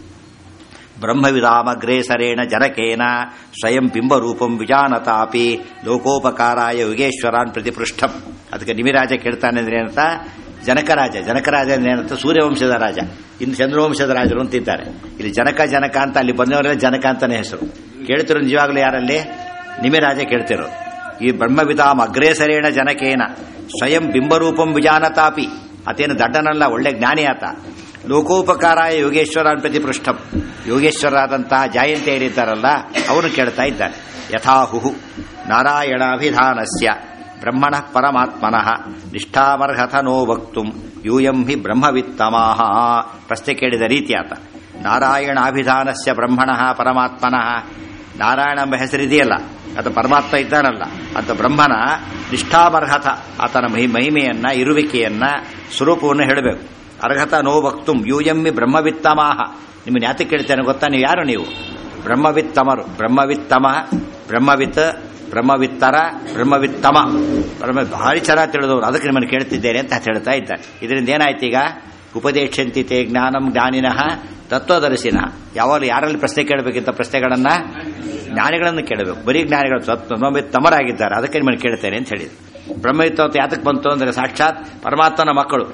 ಬ್ರಹ್ಮವಿಧಾಮಗ್ರೇಸರೇಣ ಜನಕೇನ ಸ್ವಯಂ ಬಿಂಬರೂಪಂ ವಿಜಾನತಾಪಿ ಲೋಕೋಪಕಾರಾಯ ಯುಗೇಶ್ವರಾನ್ ಪ್ರತಿಪೃಷ್ಠಂ ಅದಕ್ಕೆ ನಿಮಿರಾಜ ಕೇಳ್ತಾನೆ ಅಂದ್ರೆ ಏನಂತ ಜನಕರಾಜ ಜನಕರಾಜ ಅಂದ್ರೆ ಏನಂತ ಸೂರ್ಯವಂಶದ ರಾಜ ಇನ್ನು ಚಂದ್ರವಂಶದ ರಾಜರು ಅಂತಿದ್ದಾರೆ ಇಲ್ಲಿ ಜನಕ ಜನಕ ಅಂತ ಅಲ್ಲಿ ಬಂದವರೆಲ್ಲ ಜನಕ ಅಂತಾನೆ ಹೆಸರು ಕೇಳ್ತಿರೋ ನಿಜವಾಗ್ಲೂ ಯಾರಲ್ಲಿ ನಿಮಿರಾಜ ಕೇಳ್ತಿರೋ ಈ ಬ್ರಹ್ಮವಿಧಾಮ ಅಗ್ರೇಸರೇಣ ಜನಕೇನ ಸ್ವಯಂ ಬಿಂಬರೂಪಂ ವಿಜಾನತಾಪಿ ಅತೇನು ದಡ್ಡನಲ್ಲ ಒಳ್ಳೆ ಜ್ಞಾನಿ ಆತ ಲೋಕೋಪಕಾರಾಯ ಯೋಗೇಶ್ವರ ಪ್ರತಿಪೃಷ್ಠಂ ಯೋಗೇಶ್ವರಾದಂತಹ ಜಾಯಂತಿ ಏನಿದ್ದಾರಲ್ಲ ಅವನು ಕೇಳ್ತಾ ಇದ್ದಾನೆ ಯಥಾಹುಹು ನಾರಾಯಣಾಭಿಧಾನಸ್ಯ ಬ್ರಹ್ಮಣ ಪರಮಾತ್ಮನಃ ನಿಷ್ಠಾಮರ್ಹತ ನೋ ವಕ್ತುಂ ಯೂಯಂ ಹಿ ಬ್ರಹ್ಮವಿತ್ತಮಾಹ ಪ್ರಶ್ನೆ ಕೇಳಿದ ರೀತಿ ಆತ ನಾರಾಯಣಾಭಿಧಾನಸ್ಯ ಬ್ರಹ್ಮಣ ಪರಮಾತ್ಮನಃ ನಾರಾಯಣ ಎಂಬ ಹೆಸರಿದೆಯಲ್ಲ ಅದು ಪರಮಾತ್ಮ ಇದ್ದಾನಲ್ಲ ಅಂತ ಬ್ರಹ್ಮನ ನಿಷ್ಠಾಮರ್ಹತ ಆತನ ಮಹಿ ಮಹಿಮೆಯನ್ನ ಇರುವಿಕೆಯನ್ನ ಸ್ವರೂಪವನ್ನು ಹೇಳಬೇಕು ಅರ್ಹತ ನೋ ವಕ್ತುಂ ಯೂಯಮ್ಮಿ ಬ್ರಹ್ಮವಿತ್ತಮಾಹ ನಿಮ್ಮನ್ನ ಯಾತಕ್ಕೆ ಕೇಳ್ತೇನೆ ಗೊತ್ತಾ ನೀವು ಯಾರು ನೀವು ಬ್ರಹ್ಮವಿತ್ತಮರು ಬ್ರಹ್ಮವಿತ್ತಮ ಬ್ರಹ್ಮವಿತ್ ಬ್ರಹ್ಮವಿತ್ತರ ಬ್ರಹ್ಮವಿತ್ತಮ ಬ್ರಹ್ಮ ಭಾರಿ ಚೆನ್ನಾಗಿ ತಿಳಿದವರು ಅದಕ್ಕೆ ನಿಮ್ಮನ್ನು ಕೇಳ್ತಿದ್ದೇನೆ ಅಂತ ಹೇಳ್ತಾ ಇದ್ದಾರೆ ಇದರಿಂದ ಏನಾಯ್ತು ಈಗ ಉಪದೇಶಂತಿ ತೇ ಜ್ಞಾನಂ ಜ್ಞಾನಿನಃ ತತ್ವದರ್ಶಿನ ಯಾವಾಗಲೂ ಯಾರಲ್ಲಿ ಪ್ರಶ್ನೆ ಕೇಳಬೇಕಿಂತ ಪ್ರಶ್ನೆಗಳನ್ನ ಜ್ಞಾನಿಗಳನ್ನು ಕೇಳಬೇಕು ಬರೀ ಜ್ಞಾನಿಗಳು ಬ್ರಹ್ಮವಿತ್ತಮರಾಗಿದ್ದಾರೆ ಅದಕ್ಕೆ ನಿಮ್ಮನ್ನು ಕೇಳ್ತೇನೆ ಅಂತ ಹೇಳಿದ್ರು ಬ್ರಹ್ಮವಿತ್ತ ಯಾತಕ್ಕೆ ಬಂತು ಅಂದರೆ ಸಾಕ್ಷಾತ್ ಪರಮಾತ್ಮನ ಮಕ್ಕಳು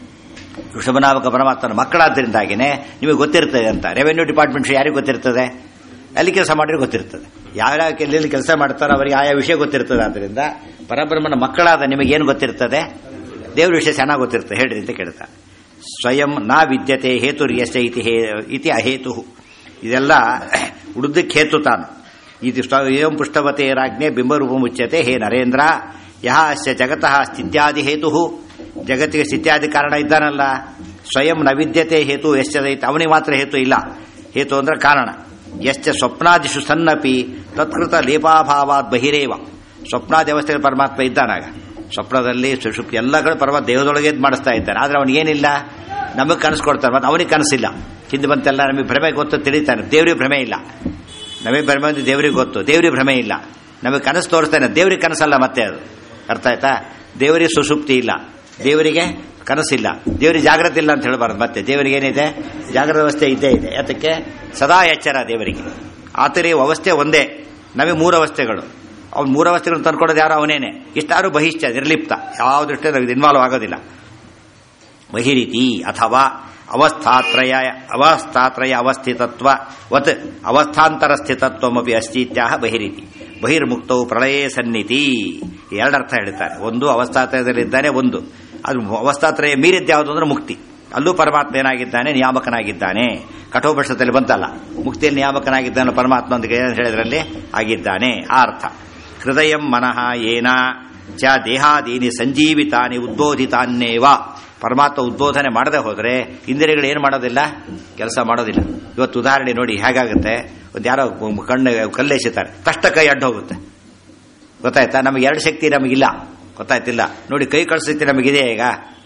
ಋಷಭನಾಮಕ ಪರಮಾತ್ಮನ ಮಕ್ಕಳಾದ್ದರಿಂದಾಗಿನೇ ನಿಮಗೆ ಗೊತ್ತಿರ್ತದೆ ಅಂತ ರೆವೆನ್ಯೂ ಡಿಪಾರ್ಟ್ಮೆಂಟ್ ಯಾರಿಗೆ ಗೊತ್ತಿರ್ತದೆ ಅಲ್ಲಿ ಕೆಲಸ ಮಾಡಿದ್ರೆ ಗೊತ್ತಿರ್ತದೆ ಯಾವ ಎಲ್ಲೆಲ್ಲಿ ಕೆಲಸ ಮಾಡ್ತಾರೋ ಅವರಿಗೆ ಆಯಾ ವಿಷಯ ಗೊತ್ತಿರ್ತದೆ ಆದ್ದರಿಂದ ಪರಬ್ರಹ್ಮನ ಮಕ್ಕಳಾದ ನಿಮಗೇನು ಗೊತ್ತಿರ್ತದೆ ದೇವ್ರ ವಿಷಯ ಚೆನ್ನಾಗಿ ಗೊತ್ತಿರ್ತದೆ ಹೇಳ್ರಿ ಅಂತ ಕೇಳ್ತಾರೆ ಸ್ವಯಂ ನಾ ವಿದ್ಯತೆ ಹೇತುರ್ಯಸ ಇತಿ ಹೇ ಇತಿ ಅಹೇತು ಇದೆಲ್ಲ ಉಡುದಕ್ಕೆ ಹೇತು ತಾನು ಇದು ಏಂ ಪುಷ್ಟವತೆ ರಾಜ್ಞೆ ಬಿಂಬರೂಪ ಮುಚ್ಚತೆ ಹೇ ನರೇಂದ್ರ ಯಹ ಅಸ್ಯ ಜಗತಃ ಸ್ಥಿತ್ಯಾದಿ ಹೇತು ಜಗತ್ತಿಗೆ ಸ್ಥಿತ್ಯಾದಿ ಕಾರಣ ಇದ್ದಾನಲ್ಲ ಸ್ವಯಂ ನ ವಿದ್ಯತೆ ಹೇತು ಎಷ್ಟದೈತೆ ಅವನಿಗೆ ಮಾತ್ರ ಹೇತು ಇಲ್ಲ ಹೇತು ಅಂದ್ರೆ ಕಾರಣ ಎಷ್ಟ ಸ್ವಪ್ನಾದಿಷು ಸನ್ನಪಿ ತತ್ಕೃತ ಲೇಪಾಭಾವಾತ್ ಬಹಿರೇವ ಸ್ವಪ್ನಾದಿ ಅವಸ್ಥೆಯಲ್ಲಿ ಪರಮಾತ್ಮ ಇದ್ದಾನಾಗ ಸ್ವಪ್ನದಲ್ಲಿ ಸುಷುಪ್ತಿ ಎಲ್ಲ ಕಡೆ ಪರಮಾತ್ಮ ದೇಹದೊಳಗೆ ಮಾಡಿಸ್ತಾ ಇದ್ದಾನೆ ಆದ್ರೆ ಅವನಿಗೇನಿಲ್ಲ ನಮಗೆ ಕನಸು ಕೊಡ್ತಾರೆ ಮತ್ತೆ ಅವನಿಗೆ ಕನಸಿಲ್ಲ ಹಿಂದೆ ಬಂತೆಲ್ಲ ನಮಗೆ ಭ್ರಮೆ ಗೊತ್ತು ತಿಳಿತಾನೆ ದೇವ್ರಿಗೆ ಭ್ರಮೆ ಇಲ್ಲ ನಮಗೆ ಭ್ರಮೆ ಅಂದ್ರೆ ದೇವ್ರಿಗೆ ಗೊತ್ತು ದೇವ್ರಿಗೆ ಭ್ರಮೆ ಇಲ್ಲ ನಮಗೆ ಕನಸು ತೋರಿಸ್ತಾನೆ ದೇವ್ರಿಗೆ ಕನಸಲ್ಲ ಮತ್ತೆ ಅದು ಅರ್ಥ ಆಯ್ತಾ ದೇವರಿಗೆ ಸುಷುಪ್ತಿ ಇಲ್ಲ ದೇವರಿಗೆ ಕನಸಿಲ್ಲ ದೇವರಿಗೆ ಜಾಗ್ರತೆ ಇಲ್ಲ ಅಂತ ಹೇಳಬಾರ್ದು ಮತ್ತೆ ದೇವರಿಗೆ ಏನಿದೆ ಜಾಗ್ರತ ವ್ಯವಸ್ಥೆ ಇದ್ದೇ ಇದೆ ಯಾತಕ್ಕೆ ಸದಾ ಎಚ್ಚರ ದೇವರಿಗೆ ಆತರಿ ಅವಸ್ಥೆ ಒಂದೇ ನಮಗೆ ಮೂರು ಅವಸ್ಥೆಗಳು ಅವ್ನು ಮೂರು ಅವಸ್ಥೆಗಳನ್ನು ತಂದ್ಕೊಡೋದು ಯಾರು ಅವನೇನೆ ಇಷ್ಟಾರು ಬಹಿಷ್ಠ ನಿರ್ಲಿಪ್ತ ಯಾವ ದೃಷ್ಟಿ ನಮಗೆ ಇನ್ವಾಲ್ವ್ ಆಗೋದಿಲ್ಲ ಬಹಿರೀತಿ ಅಥವಾ ಅವಸ್ಥಾತ್ರಯ ಅವಸ್ಥಾತ್ರಯ ಅವಸ್ಥಿತತ್ವ ವತ್ ಅವಸ್ಥಾಂತರ ಸ್ಥಿತತ್ವಮಪಿ ಅಸ್ತಿತ್ಯಾಹ ಬಹಿರೀತಿ ಬಹಿರ್ಮುಕ್ತವು ಪ್ರಳಯೇ ಸನ್ನಿತಿ ಎರಡರ್ಥ ಹೇಳ್ತಾರೆ ಒಂದು ಅವಸ್ಥಾತ್ರಯದಲ್ಲಿದ್ದಾನೆ ಒಂದು ಅದು ಅವಸ್ಥಾತ್ರಯ ಮೀರಿದ್ದು ಯಾವುದು ಅಂದ್ರೆ ಮುಕ್ತಿ ಅಲ್ಲೂ ಪರಮಾತ್ಮ ಏನಾಗಿದ್ದಾನೆ ನಿಯಾಮಕನಾಗಿದ್ದಾನೆ ಕಠೋಪನಿಷತ್ತಲ್ಲಿ ಬಂತಲ್ಲ ಮುಕ್ತಿಯಲ್ಲಿ ನಿಯಾಮಕನಾಗಿದ್ದಾನೆ ಪರಮಾತ್ಮ ಅಂತ ಹೇಳಿದ್ರಲ್ಲಿ ಆಗಿದ್ದಾನೆ ಆ ಅರ್ಥ ಹೃದಯ ಮನಃ ಏನ ಚ ದೇಹಾದೀನಿ ಸಂಜೀವಿತಾನಿ ಉದ್ಬೋಧಿತಾನ್ನೇವ ಪರಮಾತ್ಮ ಉದ್ಬೋಧನೆ ಮಾಡದೆ ಹೋದರೆ ಇಂದ್ರಿಯಗಳು ಏನು ಮಾಡೋದಿಲ್ಲ ಕೆಲಸ ಮಾಡೋದಿಲ್ಲ ಇವತ್ತು ಉದಾಹರಣೆ ನೋಡಿ ಹೇಗಾಗುತ್ತೆ ಒಂದು ಯಾರೋ ಕಣ್ಣು ಕಲ್ಲೆಸಿತಾರೆ ತಷ್ಟ ಕೈ ಅಡ್ಡ ಹೋಗುತ್ತೆ ಗೊತ್ತಾಯ್ತಾ ನಮಗೆ ಎರಡು ಶಕ್ತಿ ನಮಗಿಲ್ಲ ಗೊತ್ತಾಯ್ತಿಲ್ಲ ನೋಡಿ ಕೈ ಕಳಿಸಕ್ತಿ ನಮಗಿದೆ ಈಗ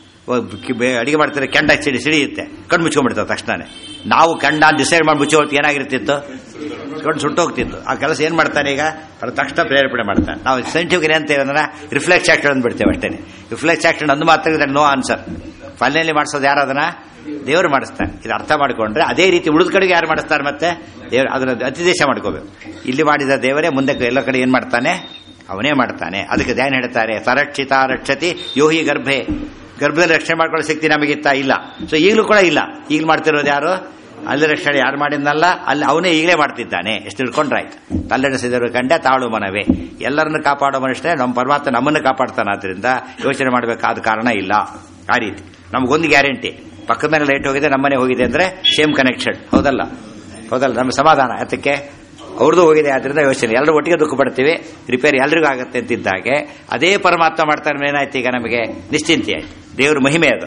ಅಡಿಗೆ ಮಾಡ್ತಾರೆ ಕೆಂಡ ಸಿಡಿ ಸಿಡಿಯುತ್ತೆ ಕಣ್ಣು ಮುಚ್ಕೊಂಡ್ಬಿಡ್ತಾವೆ ತಕ್ಷಣನೇ ನಾವು ಕೆಂಡ ಡಿಸೈಡ್ ಮಾಡಿ ಮುಚ್ಚೋದು ಏನಾಗಿರ್ತಿತ್ತು ಕಣ್ಣು ಸುಟ್ಟೋಗ್ತಿತ್ತು ಆ ಕೆಲಸ ಏನು ಮಾಡ್ತಾನೆ ಈಗ ಅದು ತಕ್ಷಣ ಪ್ರೇರೇಪಣೆ ಮಾಡ್ತಾನೆ ನಾವು ಸೈಂಟಿಫಿಕ್ ಏನಂತ ಅಂದ್ರೆ ರಿಫ್ಲೆಕ್ಸ್ ಆಕ್ಷನ್ ಅಂದ್ಬಿಡ್ತೇವೆ ಅಷ್ಟೇ ರಿಫ್ಲೆಕ್ಸ್ ಆಕ್ಷನ್ ಅಂದು ಮಾತ್ರ ನೋ ಆನ್ಸರ್ ಫಲ್ನಲ್ಲಿ ಮಾಡಿಸೋದು ಯಾರು ಅದನ್ನ ದೇವರು ಮಾಡಿಸ್ತಾನೆ ಇದು ಅರ್ಥ ಮಾಡ್ಕೊಂಡ್ರೆ ಅದೇ ರೀತಿ ಉಳಿದ ಕಡೆಗೆ ಯಾರು ಮಾಡಿಸ್ತಾರೆ ಮತ್ತೆ ದೇವರು ಅದನ್ನ ಅತಿದೇಶ ಮಾಡ್ಕೋಬೇಕು ಇಲ್ಲಿ ಮಾಡಿದ ದೇವರೇ ಮುಂದೆ ಎಲ್ಲ ಕಡೆ ಏನು ಮಾಡ್ತಾನೆ ಅವನೇ ಮಾಡ್ತಾನೆ ಅದಕ್ಕೆ ಧ್ಯಾನ ಹೇಳ್ತಾರೆ ಸರಕ್ಷಿತ ರಕ್ಷತಿ ಯೋಹಿ ಗರ್ಭೆ ಗರ್ಭದಲ್ಲಿ ರಕ್ಷಣೆ ಮಾಡ್ಕೊಳ್ಳೋ ಶಕ್ತಿ ನಮಗಿತ್ತ ಇಲ್ಲ ಸೊ ಈಗಲೂ ಕೂಡ ಇಲ್ಲ ಈಗ ಮಾಡ್ತಿರೋದು ಯಾರು ಅಲ್ಲಿ ರಕ್ಷಣೆ ಯಾರು ಮಾಡಿದ್ನಲ್ಲ ಅಲ್ಲಿ ಅವನೇ ಈಗಲೇ ಮಾಡ್ತಿದ್ದಾನೆ ಎಷ್ಟು ತಿಳ್ಕೊಂಡ್ರಾಯ್ತು ತಲ್ಲೆಣಿಸಿದರು ಕಂಡ ತಾಳು ಮನವೇ ಎಲ್ಲರನ್ನು ಕಾಪಾಡೋ ಮನುಷ್ಯನೇ ನಮ್ಮ ಪರಮಾತ್ಮ ನಮ್ಮನ್ನು ಕಾಪಾಡ್ತಾನೆ ಆದ್ರಿಂದ ಯೋಚನೆ ಮಾಡಬೇಕಾದ ಕಾರಣ ಇಲ್ಲ ಆ ರೀತಿ ನಮಗೊಂದು ಗ್ಯಾರಂಟಿ ಪಕ್ಕದ ಮೇಲೆ ಲೈಟ್ ಹೋಗಿದೆ ನಮ್ಮನೆ ಹೋಗಿದೆ ಅಂದ್ರೆ ಸೇಮ್ ಕನೆಕ್ಷನ್ ಹೌದಲ್ಲ ಹೌದಲ್ಲ ನಮ್ಮ ಸಮಾಧಾನ ಅದಕ್ಕೆ ಅವ್ರದ್ದು ಹೋಗಿದೆ ಆದ್ರಿಂದ ಯೋಚನೆ ಎಲ್ಲರೂ ಒಟ್ಟಿಗೆ ದುಃಖ ಪಡ್ತೀವಿ ರಿಪೇರಿ ಎಲ್ರಿಗೂ ಆಗುತ್ತೆ ಅಂತಿದ್ದಾಗೆ ಅದೇ ಪರಮಾತ್ಮ ಮಾಡ್ತಾನೆ ಏನಾಯ್ತು ಈಗ ನಮಗೆ ನಿಶ್ಚಿಂತೆ ಆಯ್ತು ದೇವ್ರ ಮಹಿಮೆ ಅದು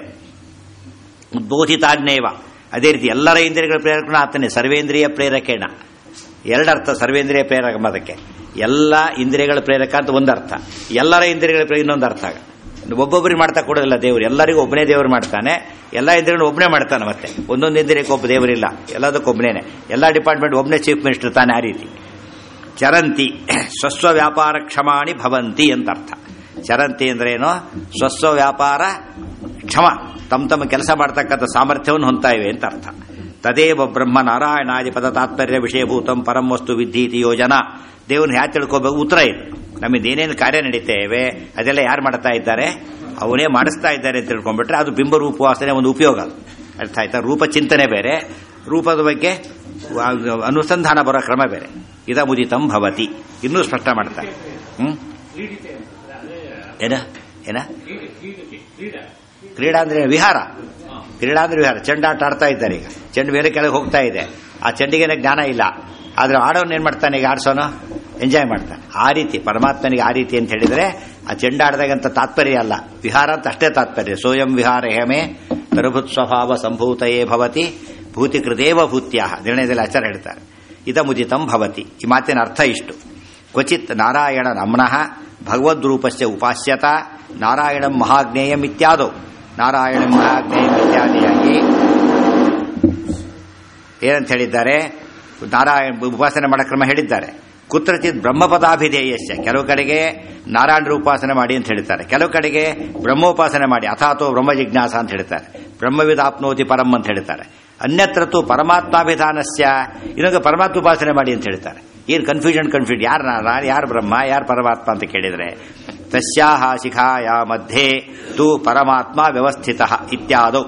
ಉದ್ಬೋಧಿತಾಜ್ಞೇವ ಅದೇ ರೀತಿ ಎಲ್ಲರ ಇಂದ್ರಿಯಗಳ ಪ್ರೇರಕನ ಆತನೇ ಸರ್ವೇಂದ್ರಿಯ ಪ್ರೇರಕೇಣ ಎರಡರ್ಥ ಸರ್ವೇಂದ್ರಿಯ ಪ್ರೇರಕ ಅದಕ್ಕೆ ಎಲ್ಲ ಇಂದ್ರಿಯಗಳ ಪ್ರೇರಕ ಅಂತ ಒಂದು ಅರ್ಥ ಎಲ್ಲರ ಇಂದ್ರಿಯಗಳ ಪ್ರೇರಕ ಇನ್ನೊಂದು ಅರ್ಥ ಒಬ್ಬೊಬ್ಬರಿಗೆ ಮಾಡ್ತಾ ಕೊಡೋದಿಲ್ಲ ದೇವರು ಎಲ್ಲರಿಗೂ ಒಬ್ಬನೇ ದೇವರು ಮಾಡ್ತಾನೆ ಎಲ್ಲ ಇಂದ್ರಿಯಗಳು ಒಬ್ಬನೇ ಮಾಡ್ತಾನೆ ಮತ್ತೆ ಒಂದೊಂದು ಇಂದ್ರಿಯಕ್ಕೆ ಒಬ್ಬ ದೇವರಿಲ್ಲ ಎಲ್ಲದಕ್ಕೂ ಒಬ್ಬನೇನೆ ಎಲ್ಲ ಡಿಪಾರ್ಟ್ಮೆಂಟ್ ಒಬ್ಬನೇ ಚೀಫ್ ಮಿನಿಸ್ಟರ್ ತಾನೆ ಆ ರೀತಿ ಚರಂತಿ ಸ್ವಸ್ವ ವ್ಯಾಪಾರ ಕ್ಷಮಾಣಿ ಭವಂತಿ ಅಂತ ಅರ್ಥ ಚರಂತಿ ಅಂದ್ರೆ ಏನು ಸ್ವಸ್ವ ವ್ಯಾಪಾರ ಕ್ಷಮ ತಮ್ಮ ತಮ್ಮ ಕೆಲಸ ಮಾಡ್ತಕ್ಕಂಥ ಸಾಮರ್ಥ್ಯವನ್ನು ಹೊಂತಾ ಇವೆ ಅಂತ ಅರ್ಥ ತದೇವ ಬ್ರಹ್ಮ ನಾರಾಯಣಾದಿ ಪದ ತಾತ್ಪರ್ಯ ವಿಷಯಭೂತಂ ಪರಂ ವಸ್ತು ವಿಧೀತಿ ಯೋಜನಾ ದೇವನ್ನ ಹ್ಯಾ ತಿಳ್ಕೋಬೇಕು ಉತ್ತರ ಇದು ನಮ್ಮಿಂದ ಏನೇನು ಕಾರ್ಯ ನಡೀತೇವೆ ಅದೆಲ್ಲ ಯಾರು ಮಾಡ್ತಾ ಇದ್ದಾರೆ ಅವನೇ ಮಾಡಿಸ್ತಾ ಇದ್ದಾರೆ ಅಂತ ತಿಳ್ಕೊಂಡ್ಬಿಟ್ರೆ ಅದು ಬಿಂಬ ರೂಪವಾಸನೆ ಒಂದು ಉಪಯೋಗ ಅದು ಅರ್ಥ ಆಯ್ತಾ ರೂಪ ಚಿಂತನೆ ಬೇರೆ ರೂಪದ ಬಗ್ಗೆ ಅನುಸಂಧಾನ ಬರೋ ಕ್ರಮ ಬೇರೆ ಇದ ಮುದಿತಂ ಭವತಿ ಇನ್ನೂ ಸ್ಪಷ್ಟ ಮಾಡ್ತಾರೆ ಹ್ಮ್ ಏನ ಏನ ಕ್ರೀಡಾ ಅಂದ್ರೆ ವಿಹಾರ ಕ್ರೀಡಾ ಅಂದ್ರೆ ವಿಹಾರ ಚೆಂಡಾಟ ಆಡ್ತಾ ಇದ್ದಾರೆ ಈಗ ಚೆಂಡು ಬೇರೆ ಕೆಳಗೆ ಹೋಗ್ತಾ ಇದೆ ಆ ಚೆಂಡಿಗೆ ಜ್ಞಾನ ಇಲ್ಲ ಆದ್ರೆ ಆಡೋನ್ ಏನ್ ಮಾಡ್ತಾನೆ ಈಗ ಆಡ್ಸೋನು ಎಂಜಾಯ್ ಮಾಡ್ತಾನೆ ಆ ರೀತಿ ಪರಮಾತ್ಮನಿಗೆ ಆ ರೀತಿ ಅಂತ ಹೇಳಿದ್ರೆ ಆ ಚೆಂಡಾಡ್ದಾಗಂತ ತಾತ್ಪರ್ಯ ಅಲ್ಲ ವಿಹಾರ ಅಂತ ಅಷ್ಟೇ ತಾತ್ಪರ್ಯ ಸೋಯಂ ವಿಹಾರ ಹೇಮೆ ಪ್ರಭುತ್ ಸ್ವಭಾವ ಸಂಭೂತಯೇ ಭವತಿ ಭೂತಿ ಕೃದೇವ ಭೂತ್ಯ ನಿರ್ಣಯದಲ್ಲಿ ಆಚಾರ ಹೇಳ್ತಾರೆ ಇದ ಮುದಿತಂ ಭವತಿ ಈ ಮಾತಿನ ಅರ್ಥ ಇಷ್ಟು ಕ್ವಚಿತ್ ನಾರಾಯಣ ನಮ್ನಃ ಭಗವದ್ರೂಪಸ್ಯ ಉಪಾಸ್ಯತ ನಾರಾಯಣ ಮಹಾಜ್ಞೇಯಂ ಇತ್ಯಾದೋ ನಾರಾಯಣ ಮಹಾಜ್ಞೇಯಂ ಇತ್ಯಾದಿಯಾಗಿ ಏನಂತ ಹೇಳಿದ್ದಾರೆ ನಾರಾಯಣ ಉಪಾಸನೆ ಮಾಡೋ ಕ್ರಮ ಹೇಳಿದ್ದಾರೆ ಕುತ್ರಚಿತ್ ಬ್ರಹ್ಮಪದಾಭಿಧೇಯಸ್ಯ ಕೆಲವು ಕಡೆಗೆ ನಾರಾಯಣರ ಉಪಾಸನೆ ಮಾಡಿ ಅಂತ ಹೇಳ್ತಾರೆ ಕೆಲವು ಕಡೆಗೆ ಬ್ರಹ್ಮೋಪಾಸನೆ ಮಾಡಿ ಅಥಾತೋ ಬ್ರಹ್ಮ ಜಿಜ್ಞಾಸ ಅಂತ ಹೇಳ್ತಾರೆ ಬ್ರಹ್ಮವಿದಾಪ್ನೋತಿ ಪರಂ ಅಂತ ಹೇಳ್ತಾರೆ ಅನ್ಯತ್ರತು ಪರಮಾತ್ಮಾಭಿಧಾನಸ್ಯ ಇನ್ನೊಂದು ಪರಮಾತ್ಮ ಉಪಾಸನೆ ಮಾಡಿ ಅಂತ ಹೇಳ್ತಾರೆ ಏನು ಕನ್ಫ್ಯೂಷನ್ ಕನ್ಫ್ಯೂಷನ್ ಯಾರು ನಾರಾಯಣ ಯಾರು ಬ್ರಹ್ಮ ಯಾರು ಪರಮಾತ್ಮ ಅಂತ ಕೇಳಿದ್ರೆ ತಸ್ಯಾಹ ಶಿಖಾಯ ಮಧ್ಯೆ ತು ಪರಮಾತ್ಮ ವ್ಯವಸ್ಥಿತ ಇತ್ಯಾದೌ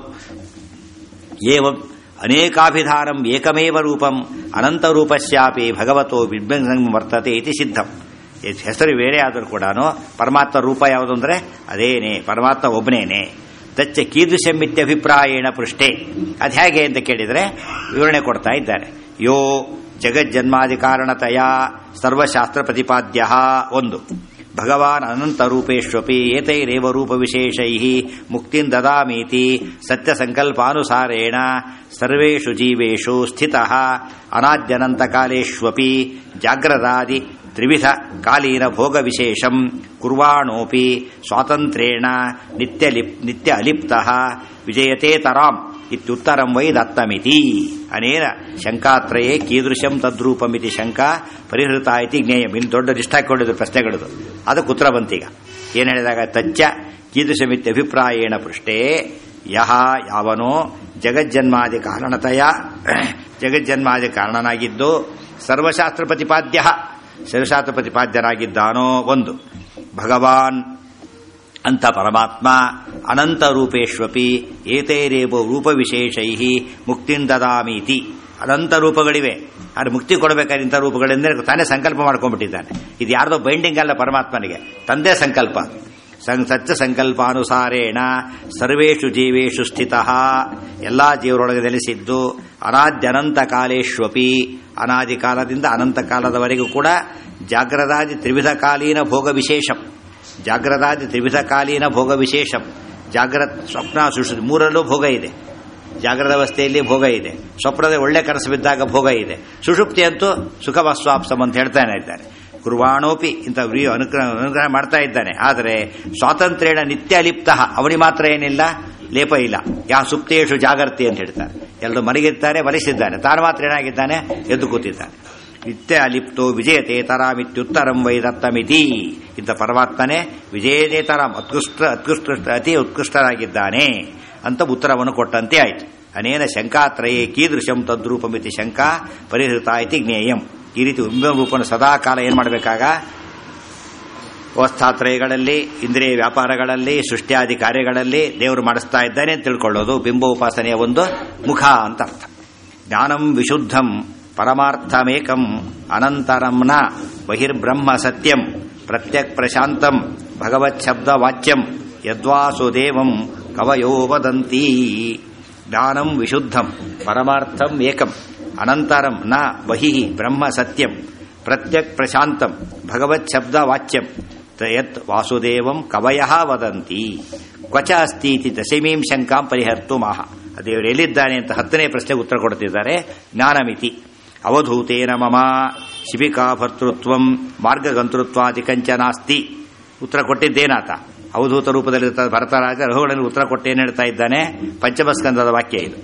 ಏವಂ ಅನೇಕಾಭಿಧಾನಂ ಏಕಮೇವ ರೂಪಂ ಅನಂತ ರೂಪಸ್ಯಾಪಿ ಭಗವತೋ ವಿದ್ವಂಸಂ ವರ್ತತೆ ಇತಿ ಸಿದ್ಧಂ ಹೆಸರು ಬೇರೆ ಆದರೂ ಕೂಡ ಪರಮಾತ್ಮ ರೂಪ ಯಾವುದು ಅಂದ್ರೆ ಅದೇನೆ ಪರಮಾತ್ಮ ಒಬ್ಬನೇನೆ ತಚ್ಚ ಕೀದೃಶಮಿತ್ಯಭಿಪ್ರಾಯೇಣ ಪೃಷ್ಠೆ ಅದು ಹೇಗೆ ಅಂತ ಕೇಳಿದರೆ ವಿವರಣೆ ಕೊಡ್ತಾ ಇದ್ದಾರೆ ಯೋ ಜಗಜ್ಜನ್ಮಾದಿ ಕಾರಣತಯ ಸರ್ವಶಾಸ್ತ್ರ ಪ್ರತಿಪಾದ್ಯ ಒಂದು ಭಗವಾನ್ ಅನಂತ ರೂಪೇಶ್ವಪಿ ಏತೈರೇವ ರೂಪ ವಿಶೇಷೈ ಮುಕ್ತಿಂ ದದಾಮೀತಿ ಸತ್ಯ ಸಂಕಲ್ಪಾನುಸಾರೇಣ ಸರ್ವೇಷು ಜೀವೇಷು ಸ್ಥಿತ ಅನಾದ್ಯನಂತ ಕಾಲೇಷ್ವಪಿ ಜಾಗ್ರದಾದಿ ತ್ರಿವಿಧ ಕಾಲೀನ ಭೋಗ ವಿಶೇಷಂ ಕುರ್ವಾಣೋಪಿ ಸ್ವಾತಂತ್ರ್ಯೇಣ ನಿತ್ಯ ನಿತ್ಯ ಅಲಿಪ್ತ ವಿಜಯತೆ ತರಾಂ ಇತ್ಯುತ್ತರಂ ವೈ ದತ್ತಮಿತಿ ಅನೇನ ಶಂಕಾತ್ರಯೇ ಕೀದೃಶಂ ತದ್ರೂಪಮಿತಿ ಶಂಕಾ ಪರಿಹೃತ ಇತಿ ಜ್ಞೇಯಂ ಇಲ್ಲಿ ದೊಡ್ಡ ಲಿಸ್ಟ್ ಹಾಕೊಂಡಿದ್ರು ಪ್ರಶ್ನೆಗಳದು ಅದಕ್ಕೆ ಉತ್ತರ ಬಂತೀಗ ಏನು ಹೇಳಿದಾಗ ತಚ್ಚ ಕೀದೃಶಮಿತ್ಯ ಅಭಿಪ್ರಾಯೇಣ ಪೃಷ್ಟೇ ಯಹ ಯಾವನೋ ಜಗಜ್ಜನ್ಮಾದಿ ಕಾರಣತಯ ಜಗಜ್ಜನ್ಮಾದಿ ಕಾರಣನಾಗಿದ್ದು ಸರ್ವಶಾಸ್ತ್ರ ಪ್ರತಿಪಾದ್ಯ ಸರ್ವಶಾಸ್ತ್ರ ಪ್ರತಿಪಾದ್ಯರಾಗಿದ್ದಾನೋ ಒಂದು ಭಗವಾನ್ ಅಂತ ಪರಮಾತ್ಮ ಅನಂತ ರೂಪೇಶ್ವಪಿ ಏತೈರೇವ ರೂಪ ವಿಶೇಷೈ ಮುಕ್ತಿಂ ದದಾಮೀತಿ ಅನಂತ ರೂಪಗಳಿವೆ ಆದರೆ ಮುಕ್ತಿ ಕೊಡಬೇಕಾದ ಇಂಥ ರೂಪಗಳೆಂದರೆ ತಾನೇ ಸಂಕಲ್ಪ ಮಾಡ್ಕೊಂಡ್ಬಿಟ್ಟಿದ್ದಾನೆ ಇದು ಯಾರ್ದೋ ಬೈಂಡಿಂಗ್ ಅಲ್ಲ ಪರಮಾತ್ಮನಿಗೆ ತಂದೆ ಸಂಕಲ್ಪ ಸತ್ಯ ಸಂಕಲ್ಪಾನುಸಾರೇಣ ಸರ್ವೇಷು ಜೀವೇಷು ಸ್ಥಿತ ಎಲ್ಲಾ ಜೀವರೊಳಗೆ ನೆಲೆಸಿದ್ದು ಅನಾದ್ಯನಂತ ಕಾಲೇಶ್ವಪಿ ಅನಾದಿ ಕಾಲದಿಂದ ಅನಂತ ಕಾಲದವರೆಗೂ ಕೂಡ ಜಾಗ್ರದಾದಿ ತ್ರಿವಿಧ ಕಾಲೀನ ಭೋಗ ವಿಶೇಷಂ ಜಾಗ್ರದಾದಿ ತ್ರಿವಿಧ ಕಾಲೀನ ಭೋಗ ವಿಶೇಷಂ ಜಾಗ್ರತ್ ಸ್ವಪ್ನ ಸುಷುಪ್ತಿ ಮೂರಲ್ಲೂ ಭೋಗ ಇದೆ ಜಾಗ್ರದ ಅವಸ್ಥೆಯಲ್ಲಿ ಭೋಗ ಇದೆ ಸ್ವಪ್ನದ ಒಳ್ಳೆ ಕನಸು ಬಿದ್ದಾಗ ಭೋಗ ಇದೆ ಸುಷುಪ್ತಿ ಅಂತೂ ಸುಖವಾಸ್ವಾಪ್ಸಮ್ ಅಂತ ಹೇಳ್ತಾನೆ ಇದ್ದಾನೆ ಕುರ್ವಾಣೋಪಿ ಇಂಥ ವ್ರಿಯು ಅನುಗ್ರಹ ಅನುಗ್ರಹ ಮಾಡ್ತಾ ಇದ್ದಾನೆ ಆದರೆ ಸ್ವಾತಂತ್ರ್ಯನ ನಿತ್ಯ ಅಲಿಪ್ತ ಅವನಿಗೆ ಮಾತ್ರ ಏನಿಲ್ಲ ಲೇಪ ಇಲ್ಲ ಯಾ ಸುಪ್ತೇಶು ಜಾಗರ್ತಿ ಅಂತ ಹೇಳ್ತಾರೆ ಎಲ್ಲರೂ ಮಲಗಿರ್ತಾರೆ ಮಲಿಸಿದ್ದಾನೆ ತಾನು ಮಾತ್ರ ಏನಾಗಿದ್ದಾನೆ ಎದ್ದು ಕೂತಿದ್ದಾನೆ ನಿತ್ಯ ಅಲಿಪ್ತೋ ವಿಜಯತೇತರಾಮಿತ್ಯುತ್ತರಂ ವೈದತ್ತಮಿತಿ ಇಂಥ ಪರಮಾತ್ಮನೇ ವಿಜಯತೇತರಾಮ್ ಅತ್ಕೃಷ್ಟ ಅತ್ಕೃಷ್ಟ ಅತಿ ಉತ್ಕೃಷ್ಟರಾಗಿದ್ದಾನೆ ಅಂತ ಉತ್ತರವನ್ನು ಕೊಟ್ಟಂತೆ ಆಯಿತು ಅನೇನ ಶಂಕಾತ್ರಯೇ ಕೀದೃಶಂ ತದ್ರೂಪಮಿತಿ ಶಂಕಾ ಪರಿಹೃತ ಇತಿ ಜ್ಞೇಯಂ ಈ ರೀತಿ ರೂಪನ ಸದಾ ಕಾಲ ಏನು ಮಾಡಬೇಕಾಗ ಅವಸ್ಥಾತ್ರಯಗಳಲ್ಲಿ ಇಂದ್ರಿಯ ವ್ಯಾಪಾರಗಳಲ್ಲಿ ಸೃಷ್ಟಿಯಾದಿ ಕಾರ್ಯಗಳಲ್ಲಿ ದೇವರು ಮಾಡಿಸ್ತಾ ಇದ್ದಾನೆ ಅಂತ ತಿಳ್ಕೊಳ್ಳೋದು ಬಿಂಬ ಉಪಾಸನೆಯ ಒಂದು ಮುಖ ಅಂತ ಅರ್ಥ ಜ್ಞಾನಂ ವಿಶುದ್ಧಂ ಪರಮಾರ್ಥಮೇಕಂ ಅನಂತರಂ ನ ಬಹಿರ್ಬ್ರಹ್ಮ ಸತ್ಯಂ ಪ್ರತ್ಯಕ್ ಪ್ರಶಾಂತಂ ಭಗವತ್ ಶಬ್ದ ವಾಚ್ಯಂ ಯದ್ವಾಸುದೇವಂ ಕವಯೋ ವದಂತಿ ಜ್ಞಾನಂ ವಿಶುದ್ಧಂ ಪರಮಾರ್ಥಂ ಏಕಂ ಅನಂತರಂ ನ ಬಹಿ ಬ್ರಹ್ಮ ಸತ್ಯಂ ಪ್ರತ್ಯಕ್ ಪ್ರಶಾಂತಂ ಭಗವತ್ ಶಬ್ದ ವಾಚ್ಯಂ ಯತ್ ವಾಸುದೇವಂ ಕವಯ ವದಂತಿ ಕ್ವಚ ಅಸ್ತಿ ಇತಿ ದಶಮೀಂ ಶಂಕಾಂ ಪರಿಹರ್ತು ಮಾಹ ದೇವರು ಎಲ್ಲಿದ್ದಾನೆ ಅಂತ ಹತ್ತನೇ ಪ್ರಶ್ನೆಗೆ ಉತ್ತರ ಕೊಡ್ತಿದ್ದಾರೆ ಜ್ಞಾನಮಿತಿ ಅವಧೂತೇನ ಮಮ ಶಿಬಿಕಾ ಭರ್ತೃತ್ವಂ ಮಾರ್ಗಗಂತೃತ್ವಾದಿ ಕಂಚನಾಸ್ತಿ ಉತ್ತರ ಕೊಟ್ಟಿದ್ದೇನಾತ ಅವಧೂತ ರೂಪದಲ್ಲಿ ಭರತರಾಜ ರಘುಗಳಲ್ಲಿ ಉತ್ತರ ಕೊಟ್ಟೇನು ಹೇಳ್ತಾ ಇದ್ದಾನೆ ಪಂಚಮಸ್ಕಂದದ ವಾಕ್ಯ ಇದು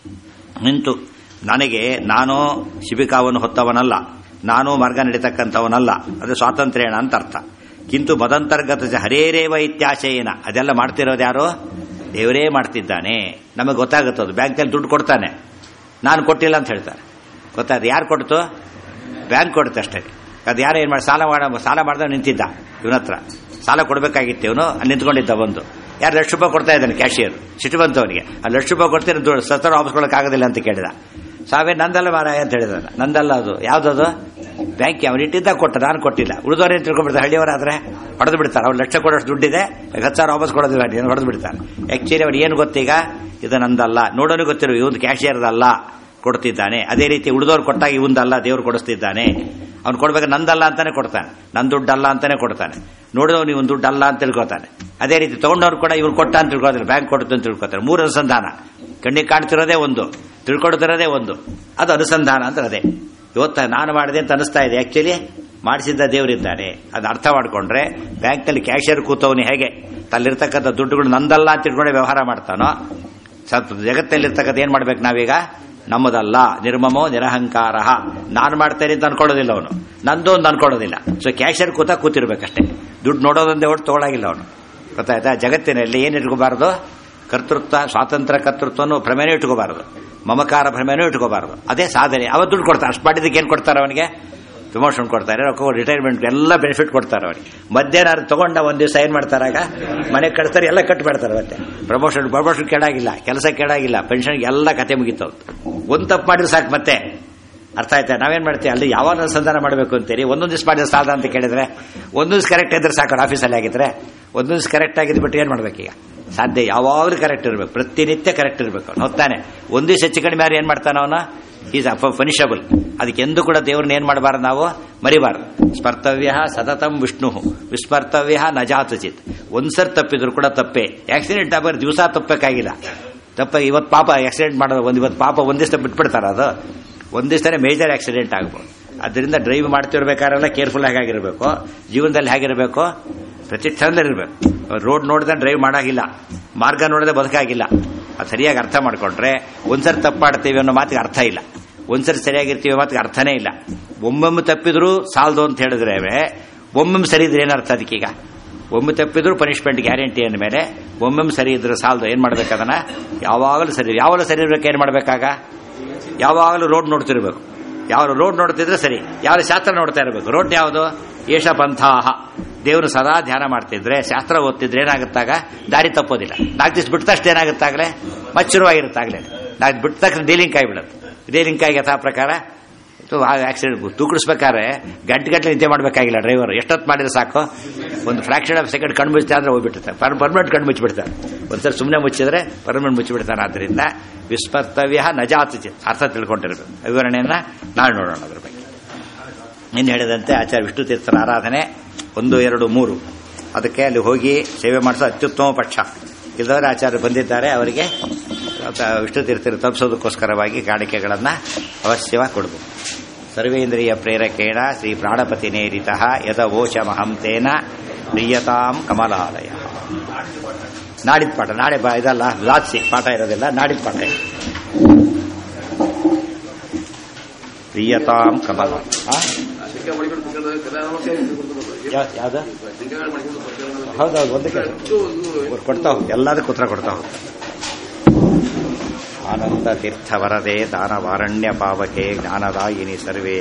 ನಿಂತು ನನಗೆ ನಾನು ಶಿಬಿಕಾವನ್ನು ಹೊತ್ತವನಲ್ಲ ನಾನು ಮಾರ್ಗ ನಡೀತಕ್ಕಂಥವನಲ್ಲ ಅದು ಸ್ವಾತಂತ್ರ್ಯಣ ಅಂತ ಅರ್ಥ ಕಿಂತು ಮದಂತರ್ಗತ ಹರೇರೇವ ಇತ್ಯಾಶಯೇನ ಅದೆಲ್ಲ ಮಾಡ್ತಿರೋದು ಯಾರು ದೇವರೇ ಮಾಡ್ತಿದ್ದಾನೆ ನಮಗೆ ಗೊತ್ತಾಗುತ್ತದು ಬ್ಯಾಂಕ್ನಲ್ಲಿ ದುಡ್ಡು ಕೊಡ್ತಾನೆ ನಾನು ಕೊಟ್ಟಿಲ್ಲ ಅಂತ ಹೇಳ್ತಾರೆ ಗೊತ್ತಾಯ್ತು ಯಾರು ಕೊಡ್ತು ಬ್ಯಾಂಕ್ ಕೊಡುತ್ತೆ ಅಷ್ಟೇ ಅದು ಯಾರು ಏನು ಮಾಡಿ ಸಾಲ ಮಾಡ ಸಾಲ ಮಾಡ್ದ ನಿಂತಿದ್ದ ಇವನ ಹತ್ರ ಸಾಲ ಕೊಡಬೇಕಾಗಿತ್ತು ಇವನು ಅಲ್ಲಿ ನಿಂತ್ಕೊಂಡಿದ್ದ ಬಂದು ಯಾರು ಲಕ್ಷ ರೂಪಾಯಿ ಕೊಡ್ತಾ ಇದ್ದಾನೆ ಕ್ಯಾಶಿಯರ್ ಸಿಟ್ಟು ಬಂತು ಅವನಿಗೆ ಆ ಲಕ್ಷ ರೂಪಾಯಿ ಕೊಡ್ತೀನಿ ದುಡ್ಡು ಸತ್ತರ ವಾಪಸ್ ಕೊಡೋಕ್ಕಾಗೋದಿಲ್ಲ ಅಂತ ಕೇಳಿದ ಸಾವೇ ನಂದಲ್ಲ ಮಾರಾಯ ಅಂತ ಹೇಳಿದ ನಂದಲ್ಲ ಅದು ಯಾವುದದು ಬ್ಯಾಂಕ್ ಅವನು ಇಟ್ಟಿದ್ದಾಗ ಕೊಟ್ಟ ನಾನು ಕೊಟ್ಟಿಲ್ಲ ಉಳಿದವರೇ ತಿಳ್ಕೊಂಡ್ಬಿಡ್ತಾರೆ ಹಳ್ಳಿಯವರಾದ್ರೆ ಹೊಡೆದು ಬಿಡ್ತಾರೆ ಅವ್ರು ಲಕ್ಷ ಕೊಡೋಷ್ಟು ದುಡ್ಡಿದೆ ಹತ್ತು ಸಾವಿರ ವಾಪಸ್ ಕೊಡೋದಿಲ್ಲ ಏನು ಹೊಡೆದು ಬಿಡ್ತಾರೆ ಆ್ಯಕ್ಚುಲಿ ಅವ್ರು ಏನು ಗೊತ್ತೀಗ ಇದು ನಂದಲ್ಲ ನೋಡೋನು ಗೊತ್ತಿರೋ ಇವನು ಕ್ಯಾಶಿಯರ್ದಲ್ಲ ಕೊಡ್ತಿದ್ದಾನೆ ಅದೇ ರೀತಿ ಉಳಿದವ್ರು ಕೊಟ್ಟಾಗ ಇವಂದಲ್ಲ ದೇವ್ರು ಕೊಡಿಸ್ತಿದ್ದಾನೆ ಅವ್ನು ಕೊಡ್ಬೇಕು ನಂದಲ್ಲ ಅಂತಾನೆ ಕೊಡ್ತಾನೆ ನನ್ನ ದುಡ್ಡಲ್ಲ ಅಂತಾನೆ ಕೊಡ್ತಾನೆ ನೋಡಿದವನು ಇವನ್ ದುಡ್ಡು ಅಲ್ಲ ಅಂತ ತಿಳ್ಕೊತಾನೆ ಅದೇ ರೀತಿ ತಗೊಂಡವ್ರು ಕೂಡ ಇವ್ರು ಕೊಟ್ಟ ಅಂತ ತಿಳ್ಕೊತಾರೆ ಬ್ಯಾಂಕ್ ಕೊಡ್ತು ಅಂತ ತಿಳ್ಕೊತಾರೆ ಮೂರು ಅನುಸಂಧಾನ ಕಣ್ಣಿಗೆ ಕಾಣ್ತಿರೋದೇ ಒಂದು ತಿಳ್ಕೊಡ್ತಿರೋದೇ ಒಂದು ಅದು ಅನುಸಂಧಾನ ಅಂತ ಅದೇ ಇವತ್ತ ನಾನು ಮಾಡಿದೆ ಅಂತ ಅನಿಸ್ತಾ ಇದೆ ಆಕ್ಚುಲಿ ಮಾಡಿಸಿದ್ದ ದೇವರಿದ್ದಾನೆ ಅದು ಅರ್ಥ ಮಾಡ್ಕೊಂಡ್ರೆ ಬ್ಯಾಂಕ್ನಲ್ಲಿ ಕ್ಯಾಶಿಯರ್ ಕೂತವನು ಹೇಗೆ ತಲ್ಲಿರ್ತಕ್ಕಂಥ ದುಡ್ಡುಗಳು ನಂದಲ್ಲ ಅಂತ ತಿಳ್ಕೊಂಡೆ ವ್ಯವಹಾರ ಮಾಡ್ತಾನೋ ಸ್ವಲ್ಪ ಜಗತ್ತಲ್ಲಿರ್ತಕ್ಕಂಥ ಏನ್ ಮಾಡ್ಬೇಕು ನಾವೀಗ ನಮ್ಮದಲ್ಲ ನಿರ್ಮಮೋ ನಿರಹಂಕಾರ ನಾನು ಮಾಡ್ತೇನೆ ಅಂತ ಅನ್ಕೊಳ್ಳೋದಿಲ್ಲ ಅವನು ನಂದು ಒಂದು ಅನ್ಕೊಳ್ಳೋದಿಲ್ಲ ಸೊ ಕ್ಯಾಶಿಯರ್ ಕೂತ ಕೂತಿರ್ಬೇಕಷ್ಟೇ ದುಡ್ಡು ನೋಡೋದಂದೇ ಒಟ್ಟು ತಗೊಳಾಗಿಲ್ಲ ಅವನು ಗೊತ್ತಾಯ್ತಾ ಜಗತ್ತಿನಲ್ಲಿ ಏನು ಇಟ್ಕೋಬಾರದು ಕರ್ತೃತ್ವ ಸ್ವಾತಂತ್ರ್ಯ ಕರ್ತೃತ್ವನು ಭ್ರಮೆನೂ ಇಟ್ಕೋಬಾರದು ಮಮಕಾರ ಭ್ರಮೆನೂ ಇಟ್ಕೋಬಾರದು ಅದೇ ಸಾಧನೆ ಅವ ದುಡ್ಡು ಕೊಡ್ತಾರೆ ಅಷ್ಟು ಮಾಡಿದ್ದಕ್ಕೆ ಏನು ಕೊಡ್ತಾರೆ ಅವನಿಗೆ ಪ್ರಮೋಷನ್ ಕೊಡ್ತಾರೆ ರೊಕ್ಕ ರಿಟೈರ್ಮೆಂಟ್ ಎಲ್ಲ ಬೆನಿಫಿಟ್ ಕೊಡ್ತಾರೆ ಅವನಿಗೆ ಮಧ್ಯಾಹ್ನ ತಗೊಂಡ ಒಂದ್ ದಿವಸ ಏನ್ ಮಾಡ್ತಾರಾಗ ಮನೆಗೆ ಕಳಿಸ್ತಾರೆ ಎಲ್ಲ ಕಟ್ ಮಾಡ್ತಾರೆ ಮತ್ತೆ ಪ್ರಮೋಷನ್ ಪ್ರಮೋಷನ್ ಕೇಳಾಗಿಲ್ಲ ಕೆಲಸ ಕೇಳಾಗಿಲ್ಲ ಪೆನ್ಷನ್ಗೆ ಎಲ್ಲ ಕತೆ ಮುಗಿತು ಒಂದ್ ತಪ್ಪು ಮಾಡಿದ್ರೆ ಸಾಕು ಮತ್ತೆ ಅರ್ಥ ಆಯ್ತಾ ನಾವೇನ್ ಮಾಡ್ತೀವಿ ಅಲ್ಲಿ ಯಾವಾಗ ಅನುಸಂಧಾನ ಮಾಡಬೇಕು ಅಂತೀರಿ ಒಂದೊಂದು ದಿವಸ ಮಾಡಿದ್ರೆ ಸಾಲ ಅಂತ ಕೇಳಿದ್ರೆ ಒಂದೊಂದು ದಿವಸ ಕರೆಕ್ಟ್ ಇದ್ರೆ ಸಾಕು ಆಫೀಸಲ್ಲಿ ಆಗಿದ್ರೆ ಒಂದೊಂದು ದಿವಸ ಕರೆಕ್ಟ್ ಆಗಿದ್ದು ಬಿಟ್ಟು ಏನ್ ಮಾಡ್ಬೇಕೀಗ ಸಾಧ್ಯ ಯಾವಾಗಲೂ ಕರೆಕ್ಟ್ ಇರಬೇಕು ಪ್ರತಿನಿತ್ಯ ಕರೆಕ್ಟ್ ಇರಬೇಕು ಅವ್ನು ಹೊತ್ತಾನೆ ಒಂದು ದಿವಸ ಹೆಚ್ಚು ಕಡಿಮೆ ಯಾರು ಏನ್ ಮಾಡ್ತಾನ ಅವನ ಈಸ್ ಫನಿಷಬಲ್ ಅದಕ್ಕೆ ಎಂದು ಕೂಡ ದೇವ್ರನ್ನ ಏನ್ ಮಾಡಬಾರ್ದು ನಾವು ಮರಿಬಾರ್ದು ಸ್ಪರ್ತವ್ಯ ಸತತಂ ವಿಷ್ಣು ವಿಸ್ಮರ್ತವ್ಯ ನಜಾತಚಿತ್ ಒಂದ್ಸರ್ ತಪ್ಪಿದ್ರು ಕೂಡ ತಪ್ಪೇ ಆಕ್ಸಿಡೆಂಟ್ ಆಗಬಾರ್ದು ದಿವಸ ತಪ್ಪಬೇಕಾಗಿಲ್ಲ ತಪ್ಪ ಇವತ್ತು ಪಾಪ ಆಕ್ಸಿಡೆಂಟ್ ಮಾಡೋದು ಒಂದು ಇವತ್ತು ಪಾಪ ಒಂದ್ ದಿವಸ ಬಿಟ್ಬಿಡ್ತಾರ ಅದು ಒಂದ್ ದಿವಸನೇ ಮೇಜರ್ ಆಕ್ಸಿಡೆಂಟ್ ಆಗ್ಬೋದು ಅದರಿಂದ ಡ್ರೈವ್ ಮಾಡ್ತಿರ್ಬೇಕಾರೆಲ್ಲ ಕೇರ್ಫುಲ್ ಆಗಿರಬೇಕು ಜೀವನದಲ್ಲಿ ಹೇಗಿರಬೇಕು ಪ್ರತಿ ಕ್ಷಣದಲ್ಲಿರ್ಬೇಕು ರೋಡ್ ನೋಡಿದ್ರೆ ಡ್ರೈವ್ ಮಾಡಾಗಿಲ್ಲ ಮಾರ್ಗ ನೋಡಿದ್ರೆ ಬದುಕಾಗಿಲ್ಲ ಅದು ಸರಿಯಾಗಿ ಅರ್ಥ ಮಾಡ್ಕೊಂಡ್ರೆ ಒಂದ್ಸರಿ ತಪ್ಪಾಡ್ತೀವಿ ಅನ್ನೋ ಮಾತಿಗೆ ಅರ್ಥ ಇಲ್ಲ ಒಂದ್ಸರಿ ಸರಿಯಾಗಿರ್ತೀವಿ ಮಾತಿಗೆ ಅರ್ಥನೇ ಇಲ್ಲ ಒಮ್ಮೊಮ್ಮೆ ತಪ್ಪಿದ್ರು ಸಾಲದು ಅಂತ ಹೇಳಿದ್ರೆ ಒಮ್ಮೊಮ್ಮೆ ಸರಿ ಇದ್ರೆ ಏನರ್ಥ ಅದಕ್ಕೀಗ ಒಮ್ಮೆ ತಪ್ಪಿದ್ರು ಪನಿಷ್ಮೆಂಟ್ ಗ್ಯಾರಂಟಿ ಅಂದ ಮೇಲೆ ಒಮ್ಮೊಮ್ಮೆ ಸರಿ ಇದ್ರೆ ಸಾಲದು ಏನ್ ಮಾಡ್ಬೇಕದನ್ನ ಯಾವಾಗಲೂ ಸರಿ ಯಾವಾಗಲೂ ಸರಿ ಇರ್ಬೇಕು ಏನ್ ಮಾಡ್ಬೇಕಾಗ ಯಾವಾಗಲೂ ರೋಡ್ ನೋಡ್ತಿರ್ಬೇಕು ಯಾವ ರೋಡ್ ನೋಡ್ತಿದ್ರೆ ಸರಿ ಯಾವ ಶಾಸ್ತ್ರ ನೋಡ್ತಾ ಇರಬೇಕು ರೋಡ್ ಯಾವುದು ಏಷ ಪಂಥಾಹ ದೇವರು ಸದಾ ಧ್ಯಾನ ಮಾಡ್ತಿದ್ರೆ ಶಾಸ್ತ್ರ ಓದ್ತಿದ್ರೆ ಏನಾಗುತ್ತಾಗ ದಾರಿ ತಪ್ಪೋದಿಲ್ಲ ನಾಲ್ಕು ದಿವಸ ಬಿಟ್ಟ ತಕ್ಷಣ ಏನಾಗುತ್ತಾಗಲೇ ಮಚ್ಚುರುವಾಗಿರುತ್ತಾಗಲೇ ನಾಲ್ಕು ಬಿಟ್ಟ ತಕ್ಷಣ ಡೀಲಿಂಗ್ ಆಗಿಬಿಡುತ್ತೆ ಡೀಲಿಂಗ್ ಆಗಿ ಯಥಾ ಪ್ರಕಾರ ಆಕ್ಸಿಡೆಂಟ್ ತೂಕಡಿಸ್ಬೇಕಾದ್ರೆ ಗಂಟೆ ಗಂಟೆ ನಿದ್ದೆ ಮಾಡಬೇಕಾಗಿಲ್ಲ ಡ್ರೈವರ್ ಎಷ್ಟೊತ್ತು ಮಾಡಿದ್ರೆ ಸಾಕು ಒಂದು ಫ್ರಾಕ್ಷನ್ ಆಫ್ ಸೆಕೆಂಡ್ ಕಣ್ಣು ಮುಚ್ತಾ ಅಂದ್ರೆ ಹೋಗ್ಬಿಟ್ಟಿರ್ತಾರೆ ಪರ್ಮನೆಂಟ್ ಕಣ್ಣು ಮುಚ್ಚಿಬಿಡ್ತಾರೆ ಒಂದ್ಸರಿ ಸುಮ್ಮನೆ ಮುಚ್ಚಿದ್ರೆ ಪರ್ಮನೆಂಟ್ ಮುಚ್ಚಿಬಿಡ್ತಾನೆ ಆದ್ದರಿಂದ ವಿಸ್ಮರ್ತವ್ಯ ನಜಾತಿ ಅರ್ಥ ತಿಳ್ಕೊಂಡಿರ್ಬೇಕು ವಿವರಣೆಯನ್ನ ನಾಳೆ ನೋಡೋಣ ಅದ್ರ ಬಗ್ಗೆ ಇನ್ನು ಹೇಳಿದಂತೆ ಆಚಾರ್ಯ ವಿಷ್ಣು ತೀರ್ಥರ ಆರಾಧನೆ ಒಂದು ಎರಡು ಮೂರು ಅದಕ್ಕೆ ಅಲ್ಲಿ ಹೋಗಿ ಸೇವೆ ಮಾಡಿಸೋ ಅತ್ಯುತ್ತಮ ಪಕ್ಷ ಇಲ್ಲದವರು ಆಚಾರ್ಯರು ಬಂದಿದ್ದಾರೆ ಅವರಿಗೆ ತ- ವಿಷ್ಣು ತೀರ್ಥರು ತಲುಪಿಸೋದಕ್ಕೋಸ್ಕರವಾಗಿ ಕಾಣಿಕೆಗಳನ್ನು ಅವಶ್ಯವಾಗಿ ಕೊಡಬೇಕು ಸರ್ವೇಂದ್ರಿಯ ಪ್ರೇರಕೇಣ ಶ್ರೀ ಪ್ರಾಣಪತಿ ನೇರಿತ ಯದವೋಚಮಹಂ ತೇನ ಪ್ರಿಯತಾಂ ಕಮಲಾಲಯ ನಾಡಿದ ಪಾಠ ನಾಳೆ ಬಾ ಇದಲ್ಲ ಲಾತ್ಸಿ ಪಾಠ ಇರೋದಿಲ್ಲ ನಾಡಿದ ಪಾಠ ಇದೆ. ಪ್ರಿಯತಾಂ ಕಮಲ ಆ? ಯಾ- ಯಾವ್ದು ಹೌದೌದು ಒಂದಕ್ಕೆ ಕೊಡ್ತಾ ಹೋಗಿ ಎಲ್ಲದಕ್ಕೂ ಉತ್ತರ ಕೊಡ್ತಾ ಹೋಗ್ತಾರೆ ಆನಂದ ತೀರ್ಥ ವರದೆ ದಾನವಾರಣ್ಯ ಪಾವಕೆ ಜ್ಞಾನದಾಯಿನಿ ಸರ್ವೇ